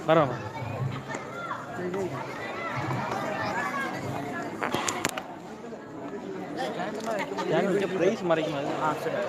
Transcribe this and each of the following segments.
வரோம் ப்ரைஸ் மறைக்கும் அது ஆ சரி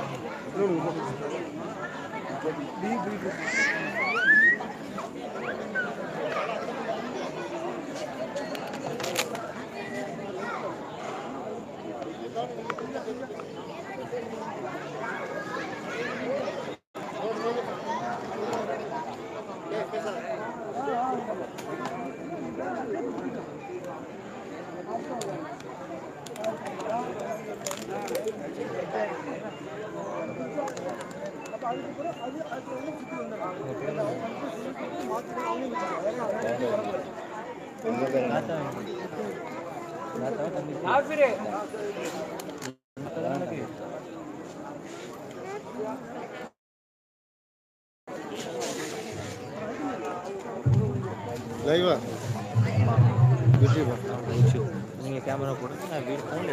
லைவா யூடியூபா நீங்கள் கேமரா போடுங்க நான் வீடு ஃபோனில்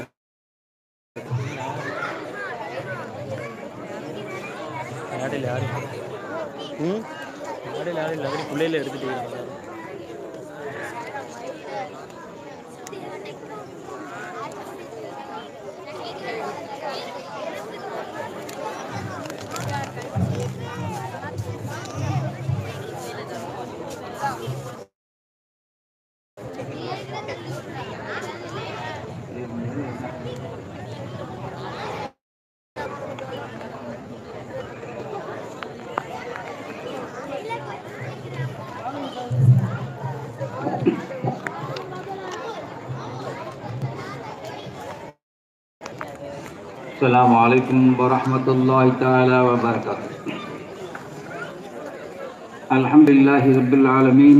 இடையில யாரும் ம் இடையில யாரும் இல்லை அப்படியே பிள்ளையில எடுத்துட்டு இருக்காங்க السلام عليكم ورحمة الله تعالى وبركاته الحمد لله رب العالمين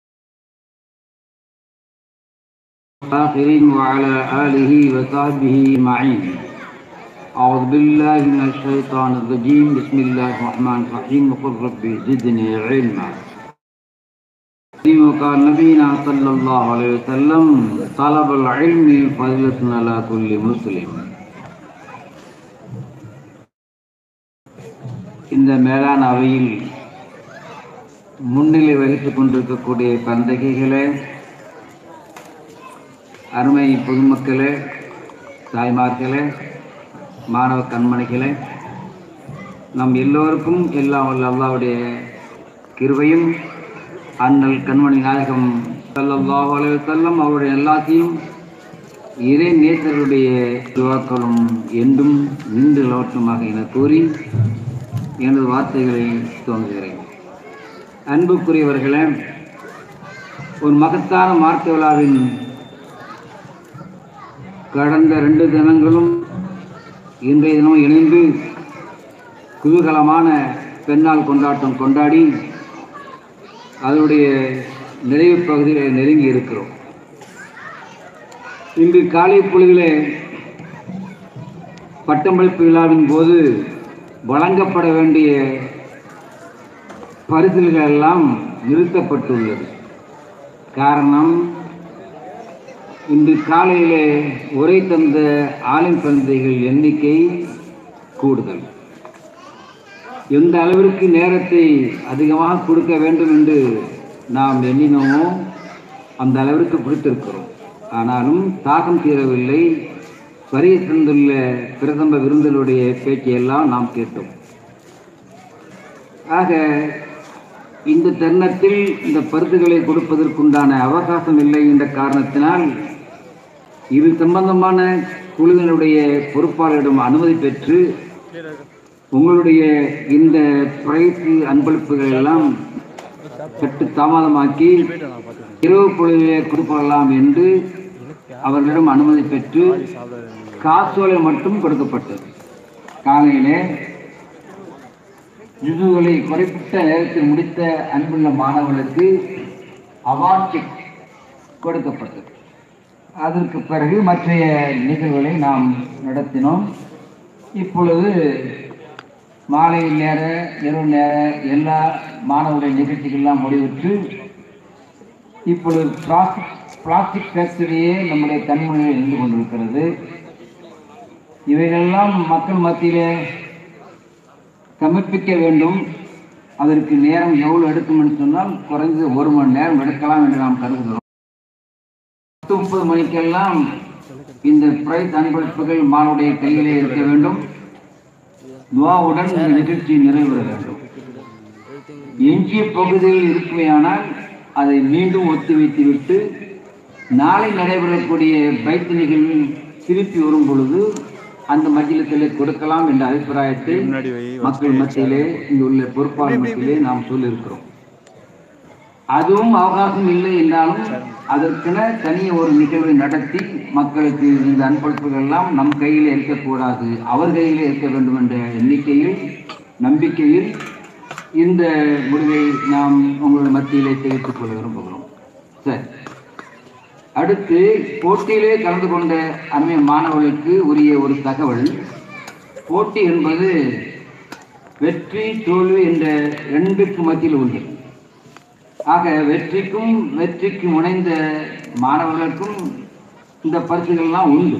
والآخرين وعلى آله وصحبه أجمعين أعوذ بالله من الشيطان الرجيم بسم الله الرحمن الرحيم وقل ربي زدني علما وقال نبينا صلى الله عليه وسلم طلب العلم فضلة على كل مسلم இந்த மேலான அவையில் முன்னிலை வகித்துக் கொண்டிருக்கக்கூடிய பந்தகைகளே அருமை பொதுமக்களே தாய்மார்களே மாணவ கண்மணிகளே நம் எல்லோருக்கும் எல்லாம் வல்ல அல்லாவுடைய கிருபையும் அண்ணல் கண்மணி நாயகம் ஸல்லல்லாஹு அலைஹி வஸல்லம் அவருடைய எல்லாத்தையும் இறை நேசருடைய துவாக்களும் என்றும் நின்று லோட்டமாக என கூறி எனது வார்த்தைகளை துவங்குகிறேன் அன்புக்குரியவர்களே ஒரு மகத்தான மார்க்க விழாவின் கடந்த ரெண்டு தினங்களும் இன்றைய தினம் இணைந்து குதூகலமான பெண்ணால் கொண்டாட்டம் கொண்டாடி அதனுடைய நிறைவு பகுதியில் நெருங்கி இருக்கிறோம் இன்று காலை பொழுதிலே பட்டமளிப்பு விழாவின் போது வழங்கப்பட வேண்டிய பரிசில்கள் எல்லாம் நிறுத்தப்பட்டுள்ளது காரணம் இன்று காலையிலே உரை தந்த ஆலிம் பந்தைகள் எண்ணிக்கை கூடுதல் எந்த அளவிற்கு நேரத்தை அதிகமாக கொடுக்க வேண்டும் என்று நாம் எண்ணினோமோ அந்த அளவிற்கு கொடுத்திருக்கிறோம் ஆனாலும் தாகம் தீரவில்லை வரிய தந்துள்ள பிரதம விருந்தினுடைய பேச்சையெல்லாம் நாம் கேட்டோம் ஆக இந்த தருணத்தில் இந்த பருத்துகளை கொடுப்பதற்குண்டான அவகாசம் இல்லை என்ற காரணத்தினால் இது சம்பந்தமான குழுவினுடைய பொறுப்பாளரிடம் அனுமதி பெற்று உங்களுடைய இந்த பிரைஸ் அன்பளிப்புகள் எல்லாம் சற்று தாமதமாக்கி இரவு பொழுதிலே கொடுக்கலாம் என்று அவர்களிடம் அனுமதி பெற்று காசோலை மட்டும் கொடுக்கப்பட்டது காலையிலே ஜுசுகளை குறிப்பிட்ட நேரத்தில் முடித்த அன்புள்ள மாணவர்களுக்கு அவார்ட் செக் கொடுக்கப்பட்டது அதற்கு பிறகு மற்றைய நிகழ்வுகளை நாம் நடத்தினோம் இப்பொழுது மாலை நேர இரவு நேர எல்லா மாணவருடைய நிகழ்ச்சிகள்லாம் முடிவுற்று இப்பொழுது பிளாஸ்டிக் பிளாஸ்டிக் ஃபேக்டரியே நம்முடைய கண்மொழியில் இருந்து கொண்டிருக்கிறது இவைகளெல்லாம் மக்கள் மத்தியிலே சமர்ப்பிக்க வேண்டும் அதற்கு நேரம் எவ்வளவு எடுக்கும் என்று சொன்னால் குறைந்தது ஒரு மணி நேரம் எடுக்கலாம் என்று நாம் கருதுகிறோம் பத்து முப்பது மணிக்கெல்லாம் இந்த பிரைஸ் அன்பளிப்புகள் மாணவருடைய கையிலே இருக்க வேண்டும் துவாவுடன் இந்த நிகழ்ச்சி நிறைவேற வேண்டும் எஞ்சிய பகுதியில் இருக்குமையானால் அதை மீண்டும் ஒத்திவைத்து விட்டு நாளை நடைபெறக்கூடிய பைத்து நிகழ்வில் திருப்பி வரும் பொழுது அந்த மஜ்லிஸிலே கொடுக்கலாம் என்ற அபிப்பிராயத்தை மக்கள் மத்தியிலே இங்கு உள்ள பொறுப்பாளர் மத்தியிலே நாம் சொல்லியிருக்கிறோம் அதுவும் அவகாசம் இல்லை என்றாலும் அதற்கென தனிய ஒரு நிகழ்வை நடத்தி மக்களுக்கு இந்த அன்பளிப்புகள் எல்லாம் நம் கையில் இருக்கக்கூடாது அவர் கையிலே இருக்க வேண்டும் என்ற எண்ணிக்கையில் நம்பிக்கையில் இந்த முடிவை நாம் உங்களுடைய மத்தியிலே தெரிவித்துக் கொள்ள விரும்புகிறோம் சரி அடுத்து போட்டியிலே கலந்து கொண்ட அருமை மாணவர்களுக்கு உரிய ஒரு தகவல் போட்டி என்பது வெற்றி தோல்வி என்ற ரெண்டுக்கு மத்தியில் உள்ளது ஆக வெற்றிக்கும் வெற்றிக்கு முனைந்த மாணவர்களுக்கும் இந்த பரிசுகள்லாம் உண்டு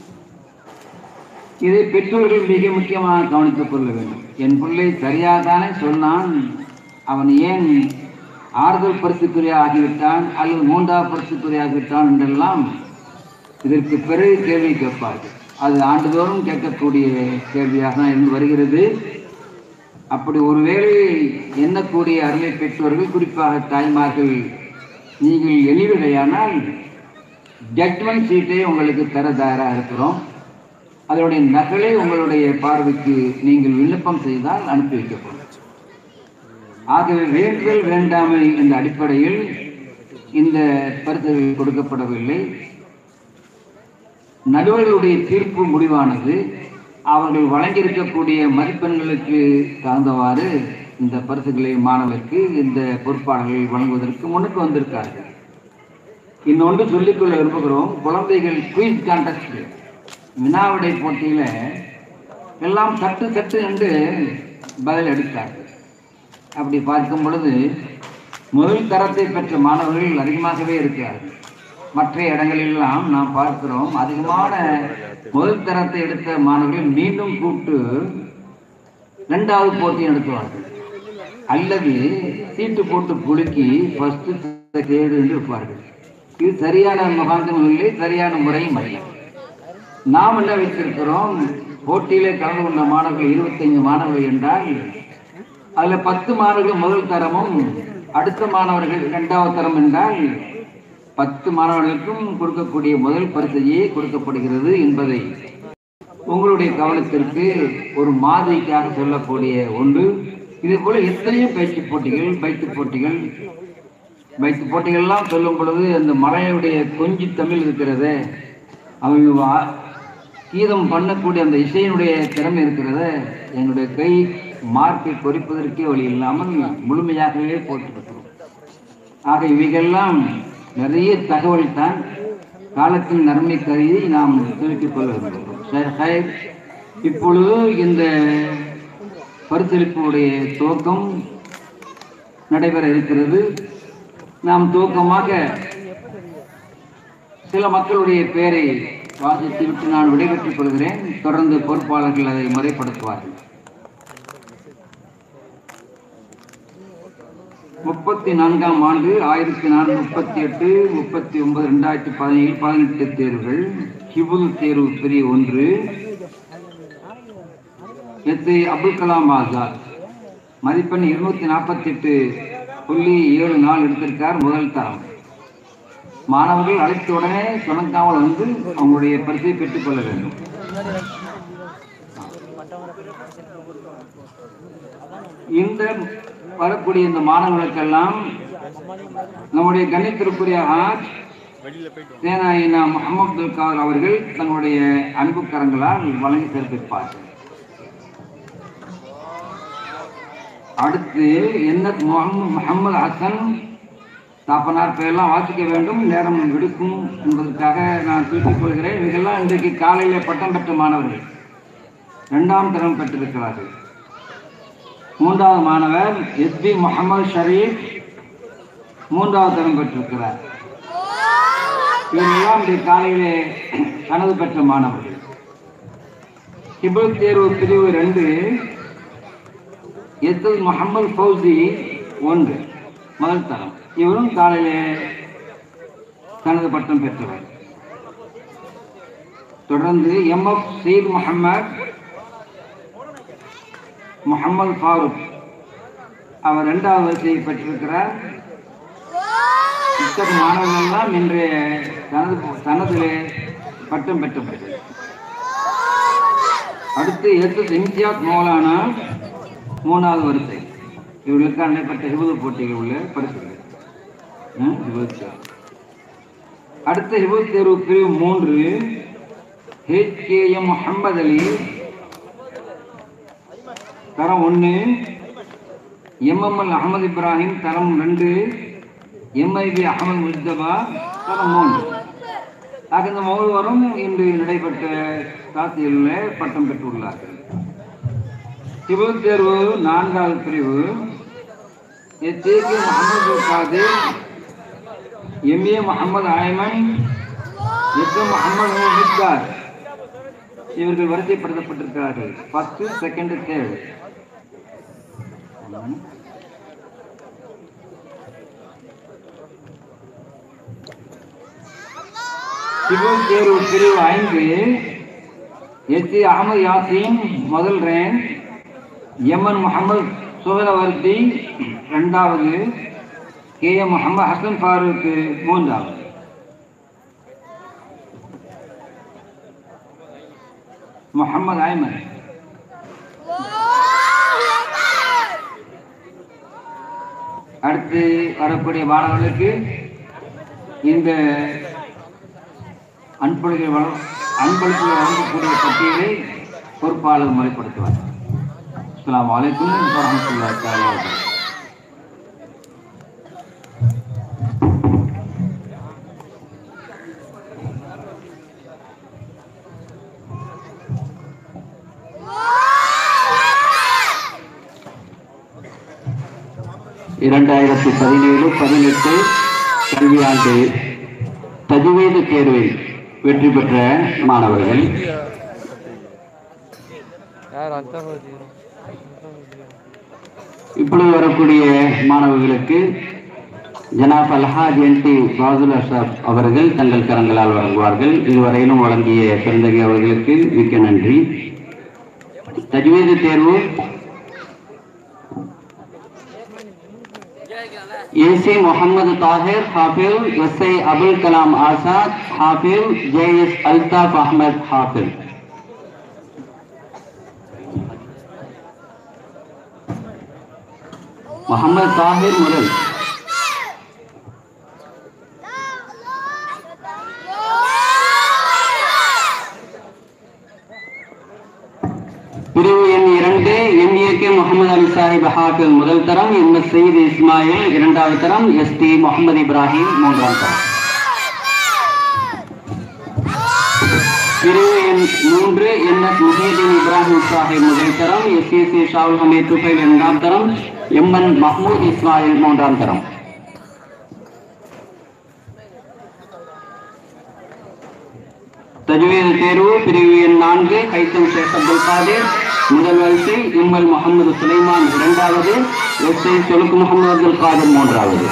இதை பெற்றோர்கள் மிக முக்கியமாக கவனித்துக் கொள்ள வேண்டும் என் பிள்ளை சரியாகத்தானே சொன்னான் அவன் ஏன் ஆறுதல் பரிசுக்குரிய ஆகிவிட்டான் அல்லது மூன்றாவது பரிசுக்குரிய ஆகிவிட்டான் என்றெல்லாம் இதற்கு பிறகு கேள்வி கேட்பார்கள் அது ஆண்டுதோறும் கேட்கக்கூடிய கேள்வியாக தான் இருந்து வருகிறது அப்படி ஒருவேளை எண்ணக்கூடிய அருமை பெற்றோர்கள் குறிப்பாக தாய்மார்கள் நீங்கள் எளிவிடையானால் ஜட்மெண்ட் சீட்டை உங்களுக்கு தர தயாராக இருக்கிறோம் அதனுடைய நகலை உங்களுடைய பார்வைக்கு நீங்கள் விண்ணப்பம் செய்தால் அனுப்பி வைக்கப்படும் ஆகவே வேண்டுதல் வேண்டாமை என்ற அடிப்படையில் இந்த பரிசுகள் கொடுக்கப்படவில்லை நடுவர்களுடைய தீர்ப்பு முடிவானது அவர்கள் வழங்கியிருக்கக்கூடிய மதிப்பெண்களுக்கு தகுந்தவாறு இந்த பரிசுகளை மாணவருக்கு இந்த பொறுப்பாளர்கள் வழங்குவதற்கு முன்னுக்கு வந்திருக்கார்கள் இன்னொன்று சொல்லிக்கொள்ள விரும்புகிறோம் குழந்தைகள் குயிஸ் கான்டெஸ்ட் வினாவிடை போட்டியில எல்லாம் தட்டு தட்டு என்று பதில் அளித்தார்கள் அப்படி பார்க்கும் பொழுது முதல் தரத்தை பெற்ற மாணவர்கள் அதிகமாகவே இருக்கிறார்கள் மற்ற இடங்களெல்லாம் நாம் பார்க்கிறோம் அதிகமான முதல் தரத்தை எடுத்த மாணவர்கள் மீண்டும் கூப்பிட்டு இரண்டாவது போட்டி நடத்துவார்கள் அல்லது சீட்டு போட்டு குலுக்கி ஃபர்ஸ்ட் தேர்டு என்று இருப்பார்கள் இது சரியான முகாந்தம் இல்லை சரியான முறையும் அல்ல நாம் என்ன வைத்திருக்கிறோம் போட்டியிலே கலந்து கொண்ட மாணவர்கள் இருபத்தைந்து மாணவர்கள் என்றால் அதுல பத்து மாணவர்கள் முதல் தரமும் அடுத்த மாணவர்கள் இரண்டாவது தரம் என்றால் பத்து மாணவர்களுக்கும் கொடுக்கக்கூடிய முதல் பரிசையே கொடுக்கப்படுகிறது என்பதை உங்களுடைய கவனத்திற்கு ஒரு மாதிரிக்காக சொல்லக்கூடிய ஒன்று இது போல எத்தனையோ பயிற்சி போட்டிகள் பைத்து போட்டிகள் பைத்து போட்டிகள்லாம் சொல்லும் பொழுது அந்த மலையுடைய கொஞ்சி தமிழ் இருக்கிறது அவங்க வா- கீதம் பண்ணக்கூடிய அந்த இசையினுடைய திறமை இருக்கிறது என்னுடைய கை மார்க்கை பொறிப்பதற்கே வழி இல்லாமல் முழுமையாகவே போட்டுவிட்டோம் ஆக இவைகள்லாம் நிறைய தகவல் தான் காலத்தின் நன்மை கருதி நாம் தெரிவித்துக் கொள்ள விரும்புகிறோம் சரி ஹைர். இப்பொழுது இந்த பரிசளிப்புடைய துவக்கம் நடைபெற இருக்கிறது நாம் துவக்கமாக சில மக்களுடைய பெயரை வாசித்து விட்டு நான் விடைபெற்றுக் கொள்கிறேன் தொடர்ந்து பொறுப்பாளர்கள் அதை முறைப்படுத்துவார்கள் முப்பத்தி நான்காம் ஆண்டு ஆயிரத்தி நானூற்றி முப்பத்தி எட்டு முப்பத்தி ஒன்பது ரெண்டாயிரத்தி பதினேழு பதினெட்டு தேர்வுகள் ஹிபுல் தேர்வு பிரிவு ஒன்று எத்து அப்துல் கலாம் ஆசாத் மதிப்பெண் இருநூத்தி நாற்பத்தி எட்டு புள்ளி ஏழு நாள் எடுத்திருக்கார் முதல் தரம் மாணவர்கள் அழைத்த உடனே துணக்காமல் வந்து அவங்களுடைய பரிசை பெற்றுக்கொள்ள வேண்டும் இந்த வரக்கூடிய இந்த மாணவர்களுக்கெல்லாம் நம்முடைய கண்ணியத்திற்குரிய ஆஜ் சேனாயினா முகமது அப்துல் காதர் அவர்கள் தங்களுடைய அன்பு கரங்களால் வழங்கி சிறப்பிப்பார்கள் அடுத்து என்ன முகமது முகமது ஹசன் தாப்பனார் பெயரெல்லாம் வாசிக்க வேண்டும் நேரம் எடுக்கும் என்பதற்காக நான் குறிப்பிட்டுக் கொள்கிறேன் இவர்கள்லாம் இன்றைக்கு காலையில பட்டம் பெற்ற மாணவர்கள் இரண்டாம் தரம் பெற்றிருக்கிறார்கள் மூன்றாவது மாணவர் எஸ்பி முகமது ஷரீப் மூன்றாவது தரம் பெற்றிருக்கிறார் இவரெல்லாம் இன்றைக்கு காலையிலே கனவு பெற்ற மாணவர்கள் கிபுல் தேர்வு பிரிவு ரெண்டு எஸ் எஸ் முகமது ஃபௌசி ஒன்று முதல் தரம் இவரும் காலையிலே தனது பட்டம் பெற்றவர் தொடர்ந்து எம் எஃப் சயீத் முகமது முகமது ஃபாரூக் அவர் இரண்டாவது வரிசையை பெற்றிருக்கிறார் இத்தகைய மாணவர்கள் எல்லாம் இன்றைய தனது தனதிலே பட்டம் பெற்றவர் அடுத்து எஸ் எஸ் இம்தியாஸ் மௌலானா மூணாவது வரிசை இவர்களுக்கு நடைபெற்ற ஹிபுது போட்டிகள் உள்ள பரிசுகள் ம், ஹிபுது தேர்வு. அடுத்த ஹிபுது தேர்வு பிரிவு மூன்று H K M Mohammed Ali தரம் ஒன்று எம்எம்எல் அகமது இப்ராஹிம் தரம் ரெண்டு எம்ஐபி அகமது முஸ்தபா தரம் மூன்று ஆக இந்த மூவரும் இன்று நடைபெற்ற காசியில் பட்டம் பெற்றுள்ளார்கள் சிவில் தேர்வு நான்காவது பிரிவு H A K Mohammed Khadir MA Mohammed Ayman S M Mohammed முஹித்தார் இவர்கள் வரிசைப்படுத்தப்பட்டிருக்கிறார்கள் ஃபர்ஸ்ட் செகண்ட் தேர்ட் சிவில் தேர்வு பிரிவு ஐந்து எஸ் சி அகமது யாசின் முதல் ரேங்க் எம்என் முகமது சுகரவர்த்தி இரண்டாவது கே எம் முகமது ஹசன் ஃபாரூக் மூன்றாவது முகமது ஐமன் அடுத்து வரக்கூடிய மாணவர்களுக்கு இந்த அன்பளிகள் வள அன்பளிப்புகள் வழங்கக்கூடிய பட்டியலை பொறுப்பாளர் முறைப்படுத்துவார் அஸ்ஸலாமு அலைக்கும் வரஹ்மத்துல்லாஹி தஆலா வபரகாத்துஹு இரண்டாயிரத்தி பதினேழு பதினெட்டு கல்வியாண்டு தஜுவீது தேர்வில் வெற்றி பெற்ற மாணவர்கள் யார் அந்த இப்பொழுது வரக்கூடிய மாணவர்களுக்கு ஜனாப் அல்ஹாஜ் என் டி பாதுல் அஷாப் அவர்கள் தங்கள் கரங்களால் வழங்குவார்கள் இதுவரையிலும் வழங்கிய பெருந்தகை அவர்களுக்கு மிக்க நன்றி தஜ்வீது தேர்வு ஏசி முகமது தாஹிர் ஹாஃபில் எஸ் ஐ அபுல் கலாம் ஆசாத் ஹாஃபில் ஜே எஸ் அல்தாப் அஹமத் ஹாஃபில் முகமது தாஹிர் முதல் பிரிவு எண் இரண்டு எம்ஏகே முகமது அலி சாஹிப் ஹாஃபில் முதல் தரம் எம் எஸ் சயீத் இஸ்மாயில் இரண்டாவது தரம் எஸ் டி முகமது இப்ராஹிம் மூன்றாம் தரம் பிரிவு எண் மூன்று என் எஸ் முஹீதீன் இப்ராஹிம் சாஹிப் முதல் தரம் S A C Shahul Hameed Tufail இரண்டாம் தரம் எம் என் மஹ்மூத் இஸ்மாயில் மூன்றாம் தரம் தஜ்வீது தேர்வு பிரிவு எண் நான்கு கைத்தம் ஷேக் அப்துல் காதிர் முதல் வரிசை இம்மல் முகமது சுலைமான் இரண்டாவது எஸ் ஐ சொலுக் முகமது அப்துல் காதிர் மூன்றாவது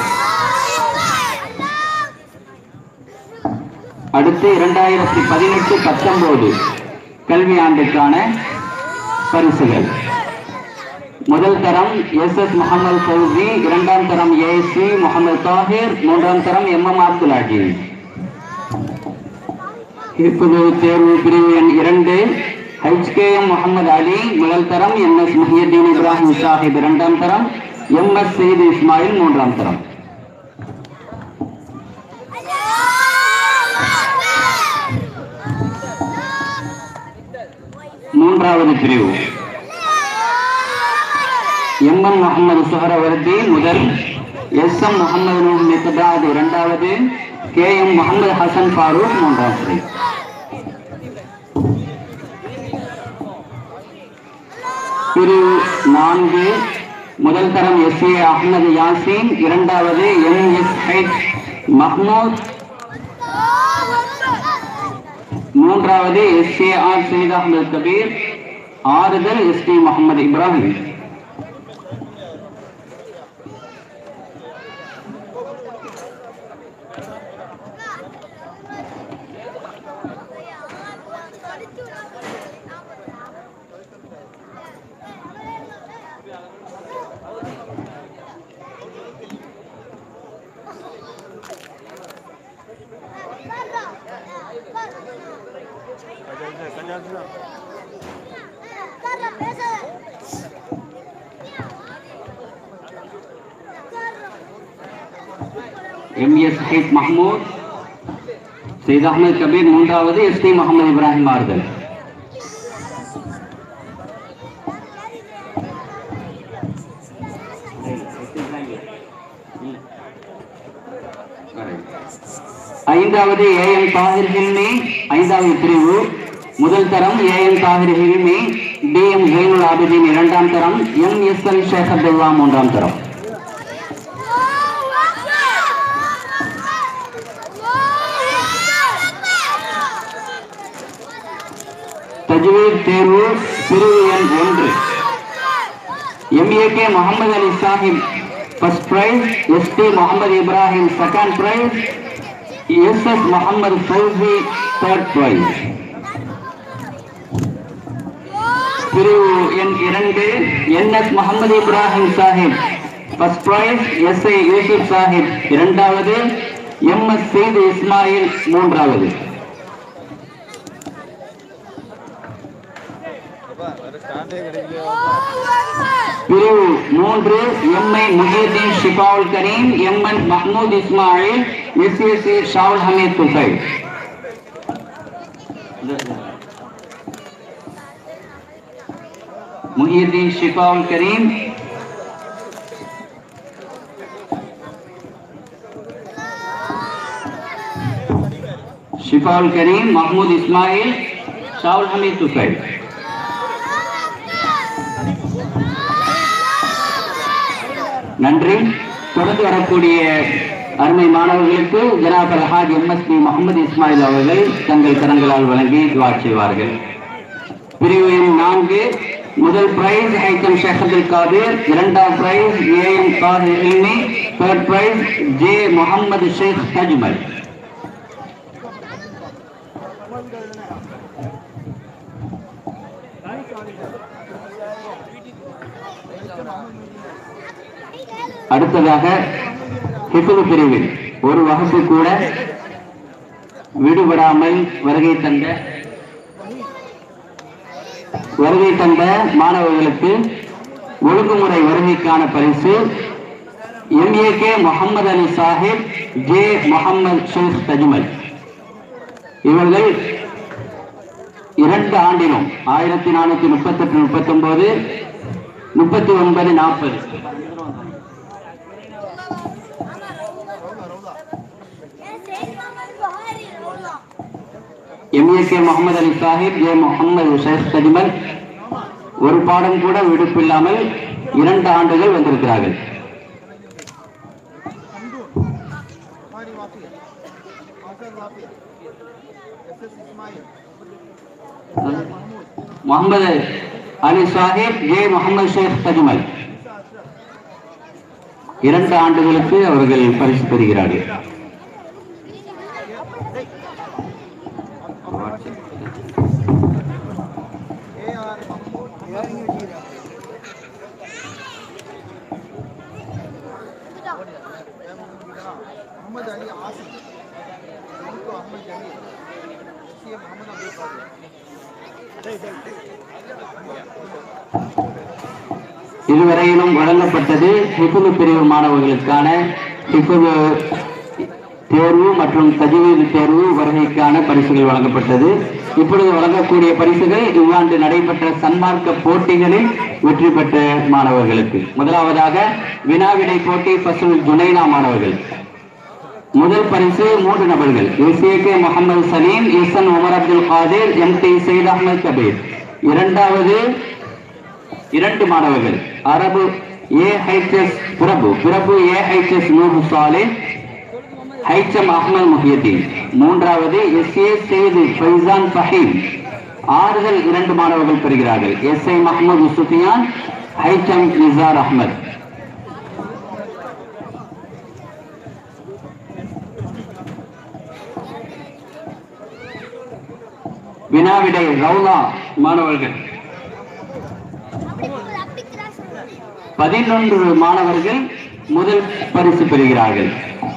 அடுத்து இரண்டாயிரத்தி பதினெட்டு பத்தொன்பது கல்வி ஆண்டுக்கான பரிசுகள் முதல் தரம் எஸ் எஸ் முகமது ஃபௌசி இரண்டாம் தரம் ஏசி முகமது தாஹிர் மூன்றாம் தரம் எம் எம் அப்துல் அஜீஸ் இப்போது தேர்வு பிரிவு எண் இரண்டு ஹெச்கேஎம் முகமது அலி முதல் தரம் எம் எஸ் முஹியத்தீன் இப்ராஹிம் சாஹிப் இரண்டாம் தரம் எம் எஸ் சயீத் இஸ்மாயில் மூன்றாம் தரம் மூன்றாவது பிரிவு எம் எம் முகமது சுஹரவர்தி முதல் எஸ் எம் முகமது நூர் மிக்தாத் இரண்டாவது கே எம் முகமது ஹசன் ஃபாரூக் மூன்றாம் பிரிவு பிரிவு நான்கு முதல் தரம் எஸ் ஏ அஹ்மது யாசின் இரண்டாவது எம் எஸ் ஹெச் மஹ்மூத் மூன்றாவது S A R Zayed Ahmed Kabir ஆறுதல் S T Mohammed Ibrahim MS Haith Mahmood Syed Ahmed Kabir மூன்றாவது எஸ் டி முகமது இப்ராஹிம் ஆறுதல் ஐந்தாவது ஏஎம் தாகிர் ஹில்மி ஐந்தாவது பிரிவு முதல் தரம் ஏஎம் தாகிர் ஹில்மி டிஎம் ஜெயினுல் ஆபிதீன் இரண்டாம் தரம் M S L Sheikh Abdullah மூன்றாம் தரம் தஜ்வீர் தேர்வு பிரிவு எண் ஒன்று M A K Mohammed Ali Sahib first prize S T Mohammed Ibrahim second prize S S Mohammed Fousi third prize பிரிவு எண் இரண்டு N S Mohammed Ibrahim Sahib first prize S I Yusuf Sahib இரண்டாவது எம் எஸ் செய்து இஸ்மாயில் மூன்றாவது பிரிவு மூன்று M I Muhiyuddin Shifaul Kareem M N Mahmood Ismail SSC Shahul Hameed Tufail Muhiyuddin Shifaul Kareem Shifaul Kareem Mahmood Ismail Shahul Hameed Tufail நன்றி தொடர்ந்து வரக்கூடிய அருமை மாணவர்களுக்கு ஜனாப் அல்ஹாஜ் எம்எஸ்பி முகமது இஸ்மாயில் அவர்கள் தங்கள் கரங்களால் வழங்கி துவா செய்வார்கள் பிரிவு எண் நான்கு முதல் பிரைஸ் ஹைத்தம் ஷேக் அப்துல் காதிர் இரண்டாம் prize A M Kadir Ilmi third prize J Mohammed Sheikh Tajmal அடுத்ததாக ஹிஃபுல் பிரிவில் ஒரு வகுப்பு கூட விடுபடாமல் வருகை தந்த வருகை தந்த மாணவர்களுக்கு ஒழுங்குமுறை வருகைக்கான பரிசு எம்ஏகே முகமது அலி சாஹிப் ஜே முகமது ஷேக் தஜ்மல் இவர்கள் இரண்டு ஆண்டிலும் ஆயிரத்தி நானூத்தி முப்பத்தி எட்டு முப்பத்தி ஒன்பது முப்பத்தி ஒன்பது நாற்பது எம்ஏகே முகமது அலி சாஹிப் ஏ முகமது ஷேக் தஜ்மல் ஒரு பாடம் கூட விடுப்பில்லாமல் இரண்டு ஆண்டுகள் வந்திருக்கிறார்கள் हमारी वाफी आफर वाफी S S Ismail Mohammed Ali Sahib A Mohammed Sheikh Tajmal இரண்டு ஆண்டுகளுக்கு அவர்கள் பரிசு பெறுகிறார்கள் ए आर मोहम्मद अली आसिफ उनको अहमद जमील सी एम मोहम्मद अब्दुल कादिर இதுவரையிலும் வழங்கப்பட்டது ஹிஃபுல் பிரிவு மாணவர்களுக்கான ஹிஃபுல் தேர்வு மற்றும் தஜ்வீத் தேர்வு வருகைக்கான பரிசுகள் வழங்கப்பட்டது இப்பொழுது வழங்கக்கூடிய பரிசுகள் இவ்வாண்டு நடைபெற்ற சன்மார்க்க போட்டிகளில் வெற்றி பெற்ற மாணவர்களுக்கு முதலாவதாக வினாவிடை போட்டி பசுல் ஜுனைனா மாணவர்கள் முதல் பரிசு மூன்று நபர்கள் S A K Mohammed Saleem S N Umar Abdul Kadir M T Syed Ahmed Kabir இரண்டாவது இரண்டு மாணவர்கள் அரபு ஏ ஹைச்எஸ் பிரபு பிரபு ஏ ஹைச்எஸ் நூறு சாலே ஹைச்சம் அஹ்மத் முஹியத்தீன் மூன்றாவது எஸ் ஏ செய்து ஃபைசான் ஃபஹீம் ஆறுதல் இரண்டு மாணவர்கள் பெறுகிறார்கள் எஸ் ஐ மஹமது சுஃபியான் ஹைச்சம் நிசார் அஹ்மத் வினாவிடை ரவுலா மாணவர்கள் பதினொன்று மாணவர்கள் முதல் பரிசு பெறுகிறார்கள்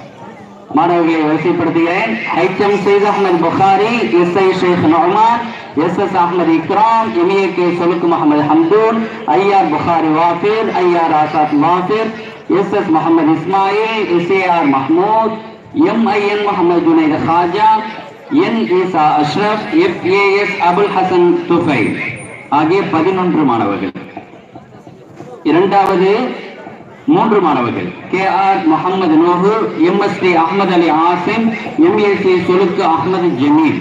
மாணவர்களை வரிசைப்படுத்துகிறேன் Haitham Syed Ahmed Bukhari S I Sheikh Noman S S Ahmed Ikram M A K சொலுக்கு Mohammed Hamdoon I R Bukhari Wafir I R Azad Wafir S S Mohammed Ismail S A R Mahmood M I N Mohammed Junaid Haja N Isa Ashraf F A S Abul Hasan Tufail ஆகிய பதினொன்று மாணவர்கள் இரண்டாவது மூன்று மாணவர்கள் K R Mohammed நூஹு M S T Ahmed Ali Asim M A C சொலுக்கு அஹமது ஜமீல்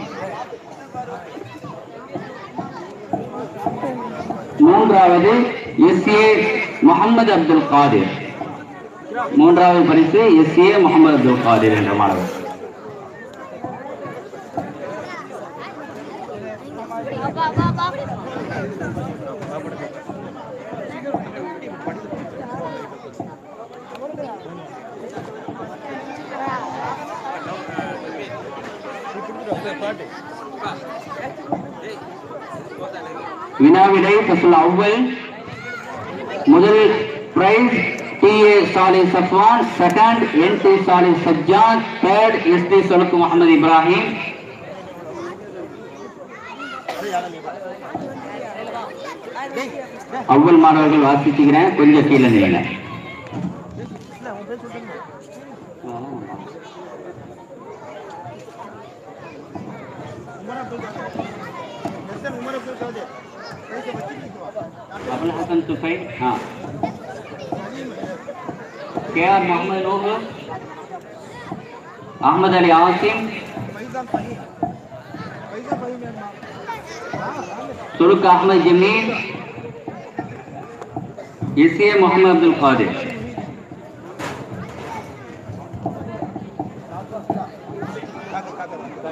மூன்றாவது எஸ் ஏ முகமது அப்துல் காதிர் மூன்றாவது பரிசு எஸ் ஏ முகமது அப்துல் காதிர் என்ற மாணவர் வினாவிடை ஃபசுல் அவ்வல் முதல் prize T A Sali Safwan second N T Sali Sajjad third S T சொலுக்கு முகமது இப்ராஹிம் அவ்வல் மாணவர்கள் வாசிச்சுக்கிறேன் கொஞ்சம் கீழே நில்லுங்க உமர் அப்துல் காதர் எஸ் என் உமர் அப்துல் காதர் கைக்கு வச்சுட்டு வா अबुल हसन तुफैल हाँ के आर मोहम्मद नूह अहमद अली आसिम ஃபைசான் ஃபஹீம் ஃபைசான் ஃபஹீம் வேணுமா तुर्क अहमद जमील इसे मोहम्मद अब्दुल कादिर காக்க காக்க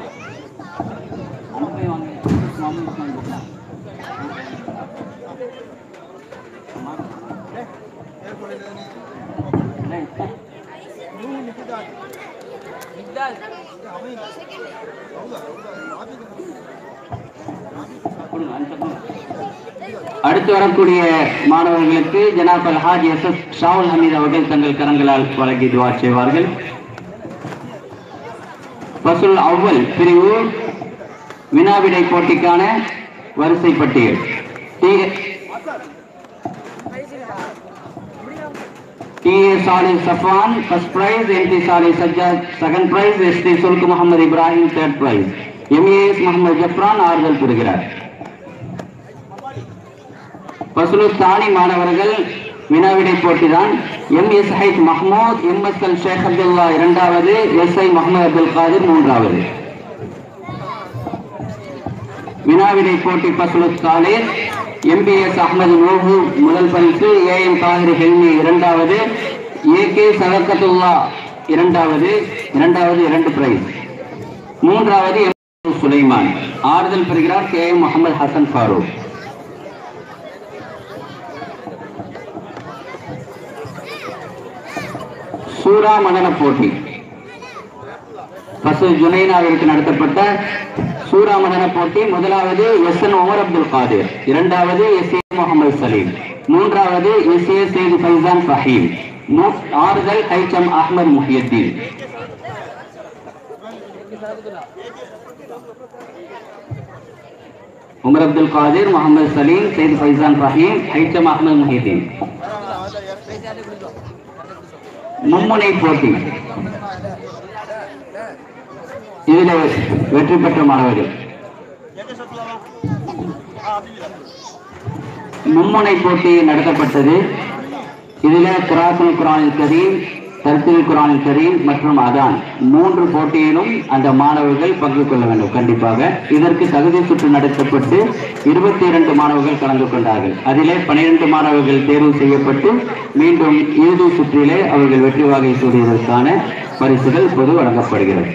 ஏற்படுகிறது நூறு நிக்குதால் அவன் ரவுதா ரவுதா ஆபிது அடுத்து வரக்கூடிய மாணவர்களுக்கு ஜனாப் அல் ஹாஜ் எஸ் எஸ் ஷாவுல் ஹமீத் அவர்கள் தங்கள் கரங்களால் வழங்கி துவா செய்வார்கள் வசூல் அவ்வல் பிரிவு வினாவிடை போட்டிக்கான வரிசை பட்டியல் டி- T A Salim Safwan first prize N T Sali Sajjad second prize S T சுல்கு Mohammed Ibrahim third prize M A S Mohammed Jafran ஆறுதல் பெறுகிறார் பசுலு தானி மாணவர்கள் வினாவிடை போட்டிதான் M S Haith Mahmood M S L Sheikh Abdullah இரண்டாவது எஸ் ஐ முகமது அப்துல் காதிர் மூன்றாவது வினாவிடை போட்டி பசுலு தாலிர் எம்பிஎஸ் அஹமது நூஹு முதல் பரிசு ஏ எம் தாகிர் ஹெல்மி இரண்டாவது ஏ கே சதக்கத்துல்லா இரண்டாவது இரண்டாவது இரண்டு பிரைஸ் மூன்றாவது எம் சுலைமான் ஆறுதல் பெறுகிறார் கே எம் முகமது ஹசன் ஃபாரூக் சூரா மதன போட்டி பசு ஜுனைனாவிற்கு நடத்தப்பட்ட சூரா மதன போட்டி முதலாவது எஸ் என் உமர் அப்துல் காதிர் இரண்டாவது எஸ் ஏ முகமது சலீம் மூன்றாவது எஸ் ஏ சேது ஃபைசான் ஃபஹீம் மூ- ஆறுதல் ஹைச்சம் அஹ்மத் முஹியத்தீன் உமர் அப்துல் காதிர் முகமது சலீம் சேது ஃபைசான் ஃபஹீம் ஹைச்சம் அஹ்மத் முஹியத்தீன் மும்முனை போட்டி இதில் வெற்றி பெற்ற மாணவர்கள் மும்முனை போட்டி நடத்தப்பட்டது இதில் கிராசுல் குரானில் கரீம் தர்சில் குரானில் கரீம் மற்றும் அதான் மூன்று போட்டியிலும் அந்த மாணவர்கள் பங்கு கொள்ள வேண்டும் கண்டிப்பாக இதற்கு தகுதி சுற்று நடத்தப்பட்டு இருபத்தி இரண்டு மாணவர்கள் கலந்து கொண்டார்கள் அதிலே பனிரெண்டு மாணவர்கள் தேர்வு செய்யப்பட்டு மீண்டும் இறுதி சுற்றிலே அவர்கள் வெற்றி வாகை சூடியதற்கான பரிசுகள் இப்போது வழங்கப்படுகிறது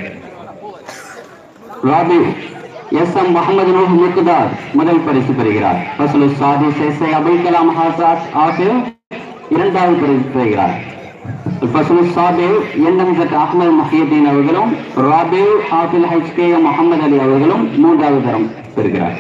ராபி எஸ் எம் முகமது நூஹ் முக்தார் முதல் பரிசு பெறுகிறார் பசுலு சாதி சேசை அபுல் கலாம் ஆசாத் ஆகியோர் இரண்டாவது பரிசு பெறுகிறார் பசுலு சாபிவ் என்எம்சட் அஹ்மது மஹியுddin அவர்களும் ராபிவ் ஹாஃபில் ஹெச் கே முகமது அலி அவர்களும் மூன்றாவது தரம் பெறுகிறார்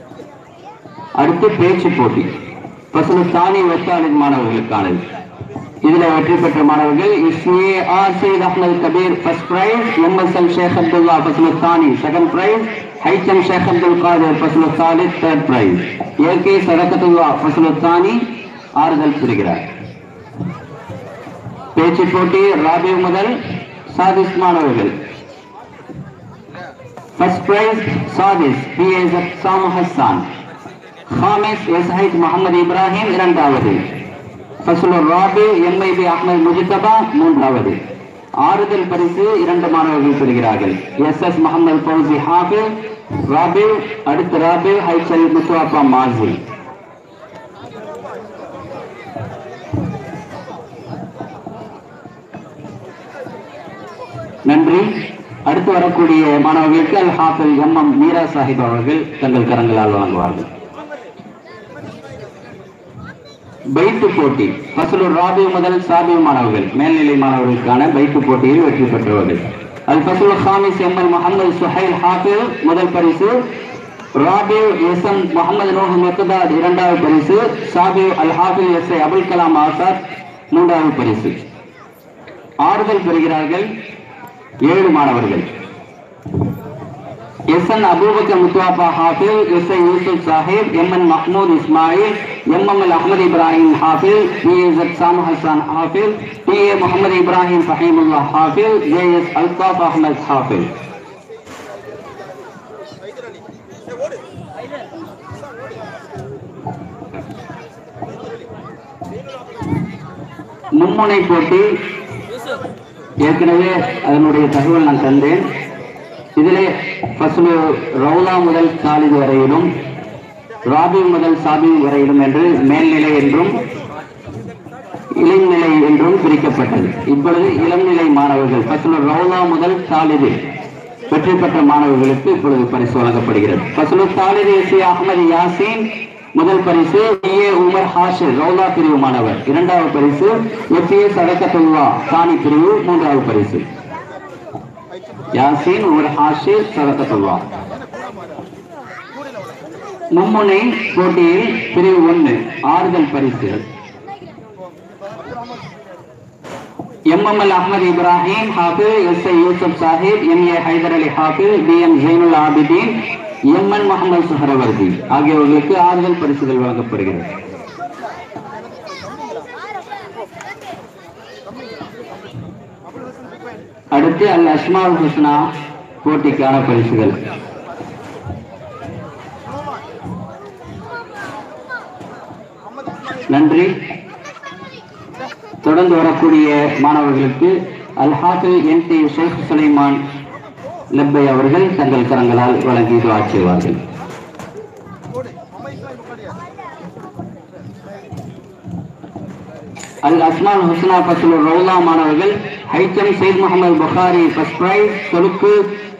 அடுத்து பேச்சு போட்டி பசுலு சானி வத்தாலின் மாணவர்களுக்கானது இதுல வெற்றி பெற்ற மாணவர்கள் S A R Saeed Ahmed Kabir first prize M S L Sheikh Abdullah ஃபஸ்லு தானி செகண்ட் பிரைஸ் ஹைச்சம் ஷேக் அப்துல் காதர் ஃபஸ்லு சாலித் தேர்ட் பிரைஸ் ஏகே சதகத்துல்லா ஃபஸ்லு தானி ஆறுதல் பெறுகிறார் பேச்சு போட்டி ராபி முதல் சாதிஸ் மாணவர்கள் ஃபர்ஸ்ட் பிரைஸ் சாதிஸ் பி எஸ் சாமு ஹஸ்ஸான் ஹாமிஸ் எஸ் ஹைச் முகமது இப்ராஹிம் இரண்டாவது ஃபசுல் ராபி எம்ஐபி அஹ்மது முஜிதபா மூன்றாவது ஆறுதல் பரிசு இரண்டு மாணவர்கள் பெறுகிறார்கள் எஸ் எஸ் முகமது ஃபௌசி ஹாஃபில் ராபி அடுத்து ராபி ஹைச்சல் முத்துவாப்பா மாசி நன்றி அடுத்து வரக்கூடிய மாணவர்களுக்கு அல் ஹாஃபில் எம் எம் மீரா சாஹிப் அவர்கள் தங்கள் கரங்களால் வழங்குவார்கள் பைத்து போட்டி ஃபசலுர் ராபி முதல் சாபி மாணவர்கள் மேல்நிலை மாணவர்களுக்கான பைத்து போட்டியில் வெற்றி பெற்றவர்கள் அல் ஃபசலுல் ஹாமிஸ் எம் எல் முகமது சுஹைல் ஹாஃபில் முதல் பரிசு ராபி எஸ் எம் முகமது நூஹ் மெக்கதாத் இரண்டாவது பரிசு சாபி அல் ஹாஃபில் எஸ் ஐ அபுல் கலாம் ஆசாத் மூன்றாவது பரிசு ஆறுதல் பெறுகிறார்கள் ஏழு மாணவர்கள் எஸ் என் அபூபக்கர் முத்துவாப்பா ஹாஃபில் S I Yusuf Sahib M N Mahmood Ismail M M L Ahmed Ibrahim ஹாஃபில் பி எஸ் எட் சாமு ஹசான் ஹாஃபில் டி ஏ முகமது இப்ராஹிம் ஃபஹீமுல்லா ஹாஃபில் ஜே எஸ் அல்தாஃப் அஹமத் ஹாஃபில் மும்முனை போட்டி ஏற்கனவே அதனுடைய தகவல் நான் தந்தேன் இதிலே ஃபஸ்லு ரவுலா முதல் சாலிது வரையிலும் ராபி முதல் சாபி வரையிலும் என்று மேல்நிலை என்றும் இளநிலை என்றும் பிரிக்கப்பட்டது இப்பொழுது இளநிலை மாணவர்கள் ஃபஸ்லு ரவுலா முதல் சாலிது வெற்றி பெற்ற மாணவர்களுக்கு இப்பொழுது பரிசு வழங்கப்படுகிறது ஃபஸ்லு சாலிது எஸ் ஏ அகமது யாசீன் முதல் பரிசு ஏ உமர் ஹாஷிர் ரவுலா பிரிவு மாணவர் இரண்டாவது பரிசு எஃப் ஏ சதகத்துல்லா சாணி பிரிவு மூன்றாவது பரிசு யாசீன் உமர் ஹாஷிர் சதகத்துல்லா மும்முனை போட்டியில் பிரிவு ஒன்று ஆறுதல் பரிசு எம்எம்எல் அஹமது இப்ராஹிம் ஹாஃபில் S I Yusuf Sahib M A Haider Ali ஹாஃபில் B M Zainul Abideen M N Mohammed Suhravardi ஆகியோர்களுக்கு ஆறுதல் பரிசுகள் வழங்கப்படுகிறது அடுத்து அல் அஸ்மால் ஹுஸ்னா போட்டிக்கான பரிசுகள் நன்றி தொடர்ந்து வரக்கூடிய மாணவர்களுக்கு அல் ஹாஃபில் என் டி ஷேக் சுலைமான் லப்பை அவர்கள் தங்கள் கரங்களால் வழங்கி துவா செய்வார்கள் அல் அஸ்மான் ஹுஸ்னா பசுல் ரவுலா மாணவர்கள் ஹைச்சம் சைத் முகமது புகாரி ஃபர்ஸ்ட் பிரைஸ் சொலுக்கு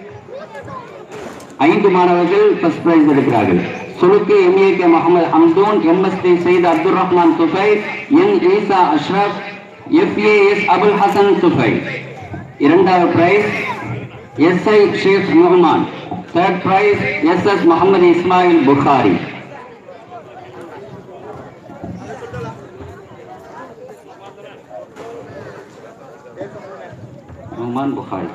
ஐந்து மாணவர்கள் ஃபர்ஸ்ட் பிரைஸ் எடுக்கிறார்கள் சொலுக்கு M A K Mohammed Hamdoon M S T Syed Abdul Rahman Tufail N Isa Ashraf F A S Abul Hasan Tufail இரண்டாவது prize S I Sheikh Numan third prize S S Mohammed Ismail Bukhari Numan Bukhari